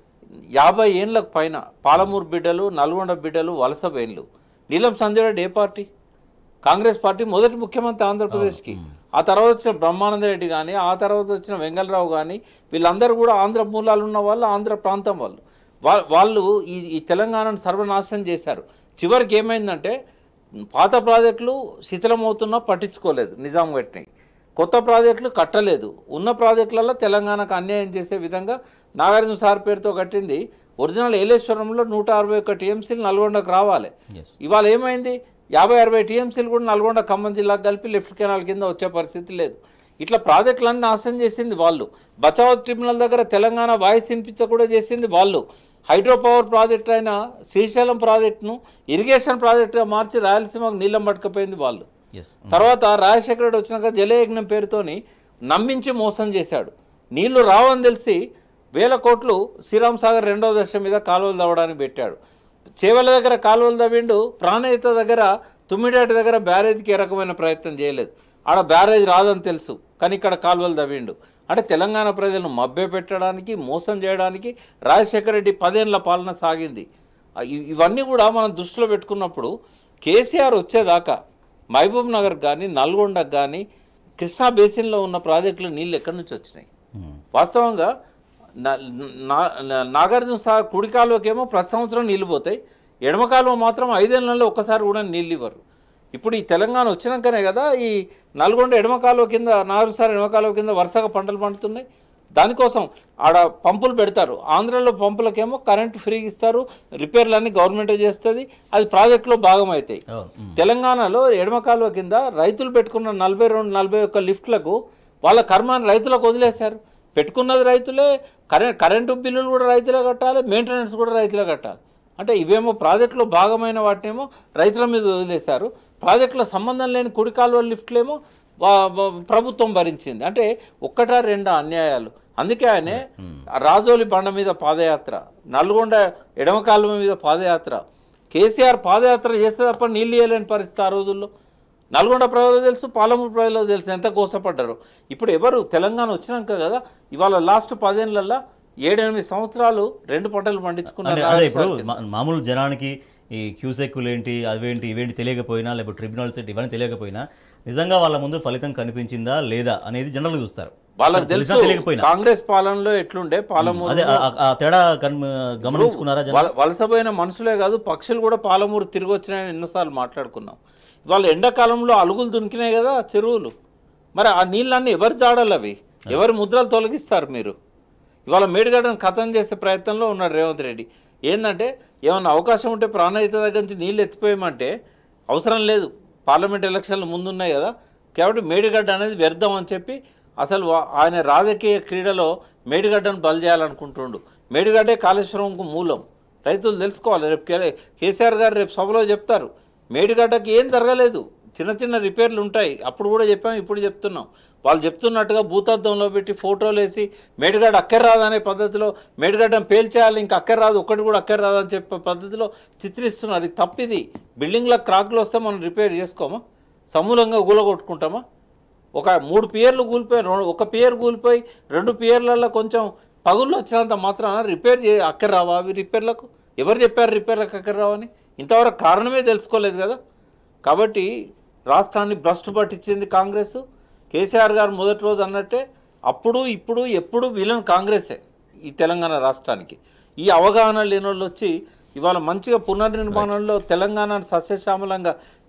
యాభై ఏండ్లకు పైన పాలమూరు బిడ్డలు నల్గొండ బిడ్డలు వలస బెయిన్లు నీలం సంజయ్ రెడ్డి ఏ పార్టీ కాంగ్రెస్ పార్టీ మొదటి ముఖ్యమంత్రి ఆంధ్రప్రదేశ్కి ఆ తర్వాత వచ్చిన బ్రహ్మానంద రెడ్డి కానీ ఆ తర్వాత వచ్చిన వెంగళరావు కానీ వీళ్ళందరూ కూడా ఆంధ్ర మూలాలు ఉన్న వాళ్ళు ఆంధ్ర ప్రాంతం వాళ్ళు వా- వాళ్ళు ఈ ఈ తెలంగాణను సర్వనాశనం చేశారు చివరికి ఏమైందంటే పాత ప్రాజెక్టులు శిథిలమవుతున్నా పట్టించుకోలేదు నిజాం కట్టినాయి కొత్త ప్రాజెక్టులు కట్టలేదు ఉన్న ప్రాజెక్టులలో తెలంగాణకు అన్యాయం చేసే విధంగా నాగార్జున సార్ పేరుతో కట్టింది ఒరిజినల్ ఏలేశ్వరంలో నూట అరవై ఒక్క టీఎంసీలు నల్గొండకు రావాలి Yes. ఇవాళ ఏమైంది యాభై అరవై టీఎంసీలు కూడా నల్గొండ ఖమ్మం జిల్లాకు కలిపి లెఫ్ట్ కెనాల్ కింద వచ్చే పరిస్థితి లేదు ఇట్లా ప్రాజెక్టులన్నీ నాశనం చేసింది వాళ్ళు బచావ్ ట్రిబ్యునల్ దగ్గర తెలంగాణ వాయిస్ వినిపించ కూడా చేసింది వాళ్ళు హైడ్రో పవర్ ప్రాజెక్ట్ అయిన శ్రీశైలం ప్రాజెక్టును ఇరిగేషన్ ప్రాజెక్టుగా మార్చి రాయలసీమకు నీళ్ళం పట్టుకపోయింది వాళ్ళు ఎస్ తర్వాత రాజశేఖర రెడ్డి వచ్చినాక జలయజ్ఞం పేరుతోని నమ్మించి మోసం చేశాడు నీళ్లు రావని తెలిసి వేల కోట్లు శ్రీరామ్ సాగర్ రెండో దశ మీద కాలువలు తవ్వడానికి పెట్టాడు చేవల దగ్గర కాలువలు తవ్విండు ప్రాణహిత దగ్గర తుమ్మిడాటి దగ్గర బ్యారేజ్కి ఏ రకమైన ప్రయత్నం చేయలేదు ఆడ బ్యారేజ్ రాదని తెలుసు కానీ ఇక్కడ కాలువలు తవ్విండు అంటే తెలంగాణ ప్రజలను మభ్య పెట్టడానికి మోసం చేయడానికి రాజశేఖర రెడ్డి పదేళ్ల పాలన సాగింది ఆ, ఇ- ఇవన్నీ కూడా మనం దృష్టిలో పెట్టుకున్నప్పుడు కేసీఆర్ వచ్చేదాకా మహబూబ్ నగర్ కానీ నల్గొండకు కానీ కృష్ణా బేసిన్లో ఉన్న ప్రాజెక్టులు నీళ్ళు ఎక్కడి నుంచి వచ్చినాయి వాస్తవంగా నా- నా- నా- నాగార్జున సార్ కుడి కాలువకేమో ప్రతి సంవత్సరం నీళ్ళు పోతాయి ఎడమ కాలువ మాత్రం ఐదేళ్లలో ఒక్కసారి కూడా నీళ్ళు ఇవ్వరు ఇప్పుడు ఈ తెలంగాణ వచ్చినాకనే కదా ఈ నల్గొండ ఎడమ కాలువ కింద నాలుగు సార్ ఎడమ కాలువ కింద వరుసగా పంటలు పండుతున్నాయి దానికోసం ఆడ పంపులు పెడతారు ఆంధ్రాలో పంపులకేమో కరెంట్ ఫ్రీగా ఇస్తారు రిపేర్లన్నీ గవర్నమెంటే చేస్తుంది అది ప్రాజెక్టులో భాగం అవుతాయి అవును. మ్మ్. తెలంగాణలో ఎడమ కాలువ కింద రైతులు పెట్టుకున్న నలభై రెండు నలభై ఒక్క లిఫ్ట్లకు వాళ్ళ కర్మాన్ని రైతులకు వదిలేశారు పెట్టుకున్నది రైతులే కరెంట్ కరెంటు బిల్లులు కూడా రైతులే కట్టాలి మెయింటెనెన్స్ కూడా రైతులే కట్టాలి అంటే ఇవేమో ప్రాజెక్టులో భాగమైన వాటినేమో రైతుల మీద వదిలేశారు ప్రాజెక్టులో సంబంధం లేని కుడి కాలువ లిఫ్ట్లేమో వా- వా- ప్రభుత్వం భరించింది అంటే ఒక్కటా రెండా అన్యాయాలు అందుకే ఆయనే రాజోలి బండ మీద పాదయాత్ర నల్గొండ ఎడమ కాలువ మీద పాదయాత్ర కేసీఆర్ పాదయాత్ర చేస్తే తప్ప నీళ్ళు ఇవ్వలేని పరిస్థితి ఆ రోజుల్లో నల్గొండ ప్రజలకు తెలుసు పాలమూరు ప్రజలకు తెలుసు ఎంత కోసపడ్డారు ఇప్పుడు ఎవరు తెలంగాణ వచ్చినాక కదా ఇవాళ లాస్ట్ పదేళ్లలో ఏడెనిమిది సంవత్సరాలు రెండు పంటలు అంటే పండించుకున్నారు అదే ఇప్పుడు మా- మామూలు జనానికి ఈ క్యూసెక్కులు ఏంటి అవేంటి ఇవేంటి తెలియకపోయినా లేకపోతే ట్రిబ్యునల్స్ ఏంటి ఇవన్నీ తెలియకపోయినా నిజంగా వాళ్ళ ముందు ఫలితం కనిపించిందా లేదా అనేది జనరల్గా చూస్తారు వాళ్ళకి తెలిసినా తెలుసు తెలియకపోయినా కాంగ్రెస్ పాలనలో ఎట్లుండే పాలమూరు అదే ఆ- ఆ తేడా కన్- గమనించుకున్నారా జనం వల- వలసపోయిన మనుషులే కాదు పక్షులు కూడా పాలమూరు తిరిగి వచ్చినాయని ఎన్నోసార్లు మాట్లాడుకున్నాం ఇవాళ ఎండాకాలంలో అలుగులు దునికినాయి కదా చెరువులు మరి ఆ నీళ్ళన్నీ ఎవరు జాడాలి అవి ఎవరి ముద్రలు తొలగిస్తారు మీరు ఇవాళ మేడిగడ్డను ఖతం చేసే ప్రయత్నంలో ఉన్నాడు రేవంత్ రెడ్డి ఏంటంటే ఏమన్నా అవకాశం ఉంటే ప్రాణహిత దగ్గర నుంచి నీళ్ళు ఎత్తిపోయామంటే అవసరం లేదు పార్లమెంట్ ఎలక్షన్లు ముందున్నాయి కదా కాబట్టి మేడిగడ్డ అనేది వ్యర్థం అని చెప్పి అసలు వా- ఆయన రాజకీయ క్రీడలో మేడిగడ్డను బలి చేయాలనుకుంటుండు మేడిగడ్డే కాళేశ్వరంకు మూలం రైతులు తెలుసుకోవాలి రేపు కే- కేసీఆర్ గారు రేపు సభలో చెప్తారు మేడిగడ్డకి ఏం జరగలేదు చిన్న చిన్న రిపేర్లు ఉంటాయి అప్పుడు కూడా చెప్పాం ఇప్పుడు చెప్తున్నాం వాళ్ళు చెప్తున్నట్టుగా భూతద్దంలో పెట్టి ఫోటోలు వేసి మేడిగడ్డ అక్కర రాదనే పద్ధతిలో మేడిగడ్డను పేల్చేయాలి ఇంకా అక్కర రాదు ఒక్కటి కూడా అక్కర రాదని చెప్పే పద్ధతిలో చిత్రిస్తున్నారు ఇది తప్పిది బిల్డింగ్లో క్రాక్లు వస్తే మనం రిపేర్ చేసుకోమా సమూలంగా కూలగొట్టుకుంటామా ఒక మూడు పియర్లు కూలిపోయి రెండు ఒక పియర్ కూలిపోయి రెండు పియర్లలో కొంచెం పగుళ్ళు వచ్చినంత మాత్రాన రిపేర్ చే అక్కర రావా అవి రిపేర్లకు ఎవరు చెప్పారు రిపేర్లకు అక్కర రావని ఇంతవరకు కారణమే తెలుసుకోలేదు కదా కాబట్టి రాష్ట్రాన్ని భ్రష్టు పట్టించింది కాంగ్రెస్ కేసీఆర్ గారు మొదటి రోజు అన్నట్టే అప్పుడు ఇప్పుడు ఎప్పుడు విలన్ కాంగ్రెసే ఈ తెలంగాణ రాష్ట్రానికి ఈ అవగాహన లేని వాళ్ళు వచ్చి ఇవాళ మంచిగా పునర్నిర్మాణంలో తెలంగాణను సస్యశ్యామలంగా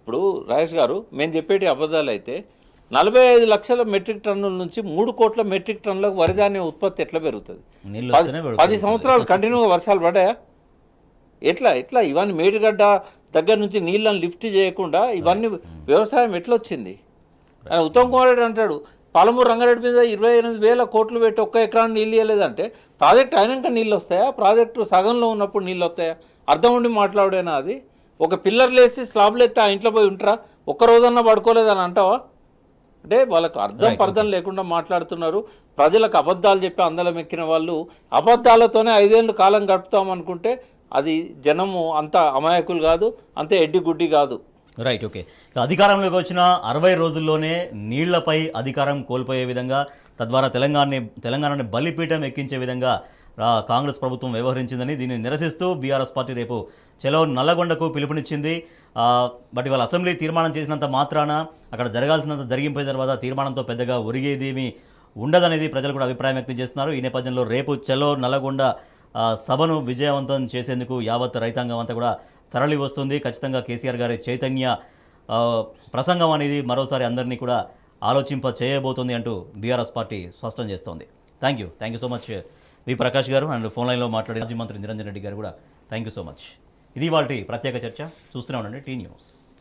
ఇప్పుడు రాజేష్ గారు మేము చెప్పేటి అబద్ధాలు అయితే నలభై ఐదు లక్షల మెట్రిక్ టన్నుల నుంచి మూడు కోట్ల మెట్రిక్ టన్నులకు వరిధాన్యం ఉత్పత్తి ఎట్లా పెరుగుతుంది నీళ్ళు పది- వస్తేనే పది పెరుగుతుంది. సంవత్సరాలు కంటిన్యూగా వర్షాలు పడ్డాయా ఎట్లా ఎట్లా ఇవన్నీ మేడిగడ్డ దగ్గర నుంచి నీళ్ళని లిఫ్ట్ చేయకుండా ఇవన్నీ వ్యవసాయం ఎట్లా వచ్చింది ఆయన ఉత్తమ్ కుమార్ రెడ్డి అంటాడు పాలమూరు రంగారెడ్డి మీద ఇరవై ఎనిమిది వేల కోట్లు పెట్టి ఒక్క ఎకరాన్ని నీళ్ళు ఇవ్వలేదంటే ప్రాజెక్ట్ అయినాక నీళ్ళు వస్తాయా ప్రాజెక్టు సగంలో ఉన్నప్పుడు నీళ్ళు వస్తాయా అర్థం ఉండి మాట్లాడేనా అది ఒక పిల్లర్లు వేసి స్లాబ్లు ఎత్తే ఆ ఇంట్లో పోయి ఉంటారా ఒక్క రోజన్నా పడుకోలేదని అంటావా అంటే వాళ్ళకు అర్థం పర్థం లేకుండా మాట్లాడుతున్నారు ప్రజలకు అబద్ధాలు చెప్పి అందలం ఎక్కిన వాళ్ళు అబద్ధాలతోనే ఐదేళ్ళు కాలం గడుపుతాం అనుకుంటే అది జనము అంత అమాయకులు కాదు అంత ఎడ్డి గుడ్డి కాదు రైట్ ఓకే ఇక అధికారంలోకి వచ్చిన అరవై రోజుల్లోనే నీళ్లపై అధికారం కోల్పోయే విధంగా తద్వారా తెలంగాణని తెలంగాణని బలిపీఠం ఎక్కించే విధంగా రా కాంగ్రెస్ ప్రభుత్వం వ్యవహరించిందని దీన్ని నిరసిస్తూ బీఆర్ఎస్ పార్టీ రేపు చలో నల్లగొండకు పిలుపునిచ్చింది ఆ, బట్ ఇవాళ అసెంబ్లీ తీర్మానం చేసినంత మాత్రాన అక్కడ జరగాల్సినంత జరిగిపోయిన తర్వాత తీర్మానంతో పెద్దగా ఒరిగేదేమీ ఉండదనేది ప్రజలు కూడా అభిప్రాయం వ్యక్తం చేస్తున్నారు ఈ నేపథ్యంలో రేపు చలో నల్లగొండ ఆ, సభను విజయవంతం చేసేందుకు యావత్ రైతాంగం అంతా కూడా తరలి వస్తుంది ఖచ్చితంగా కేసీఆర్ గారి చైతన్య ఆ, ప్రసంగం అనేది మరోసారి అందరినీ కూడా ఆలోచింప చేయబోతుంది అంటూ బీఆర్ఎస్ పార్టీ స్పష్టం చేస్తోంది thank you thank you so much V Prakash గారు అండ్ ఫోన్ లైన్లో మాట్లాడే మాజీ మంత్రి నిరంజన్ రెడ్డి గారు కూడా థ్యాంక్ యూ సో మచ్ ఇది వాళ్ళ ప్రత్యేక చర్చ చూస్తూనే ఉండండి టీ న్యూస్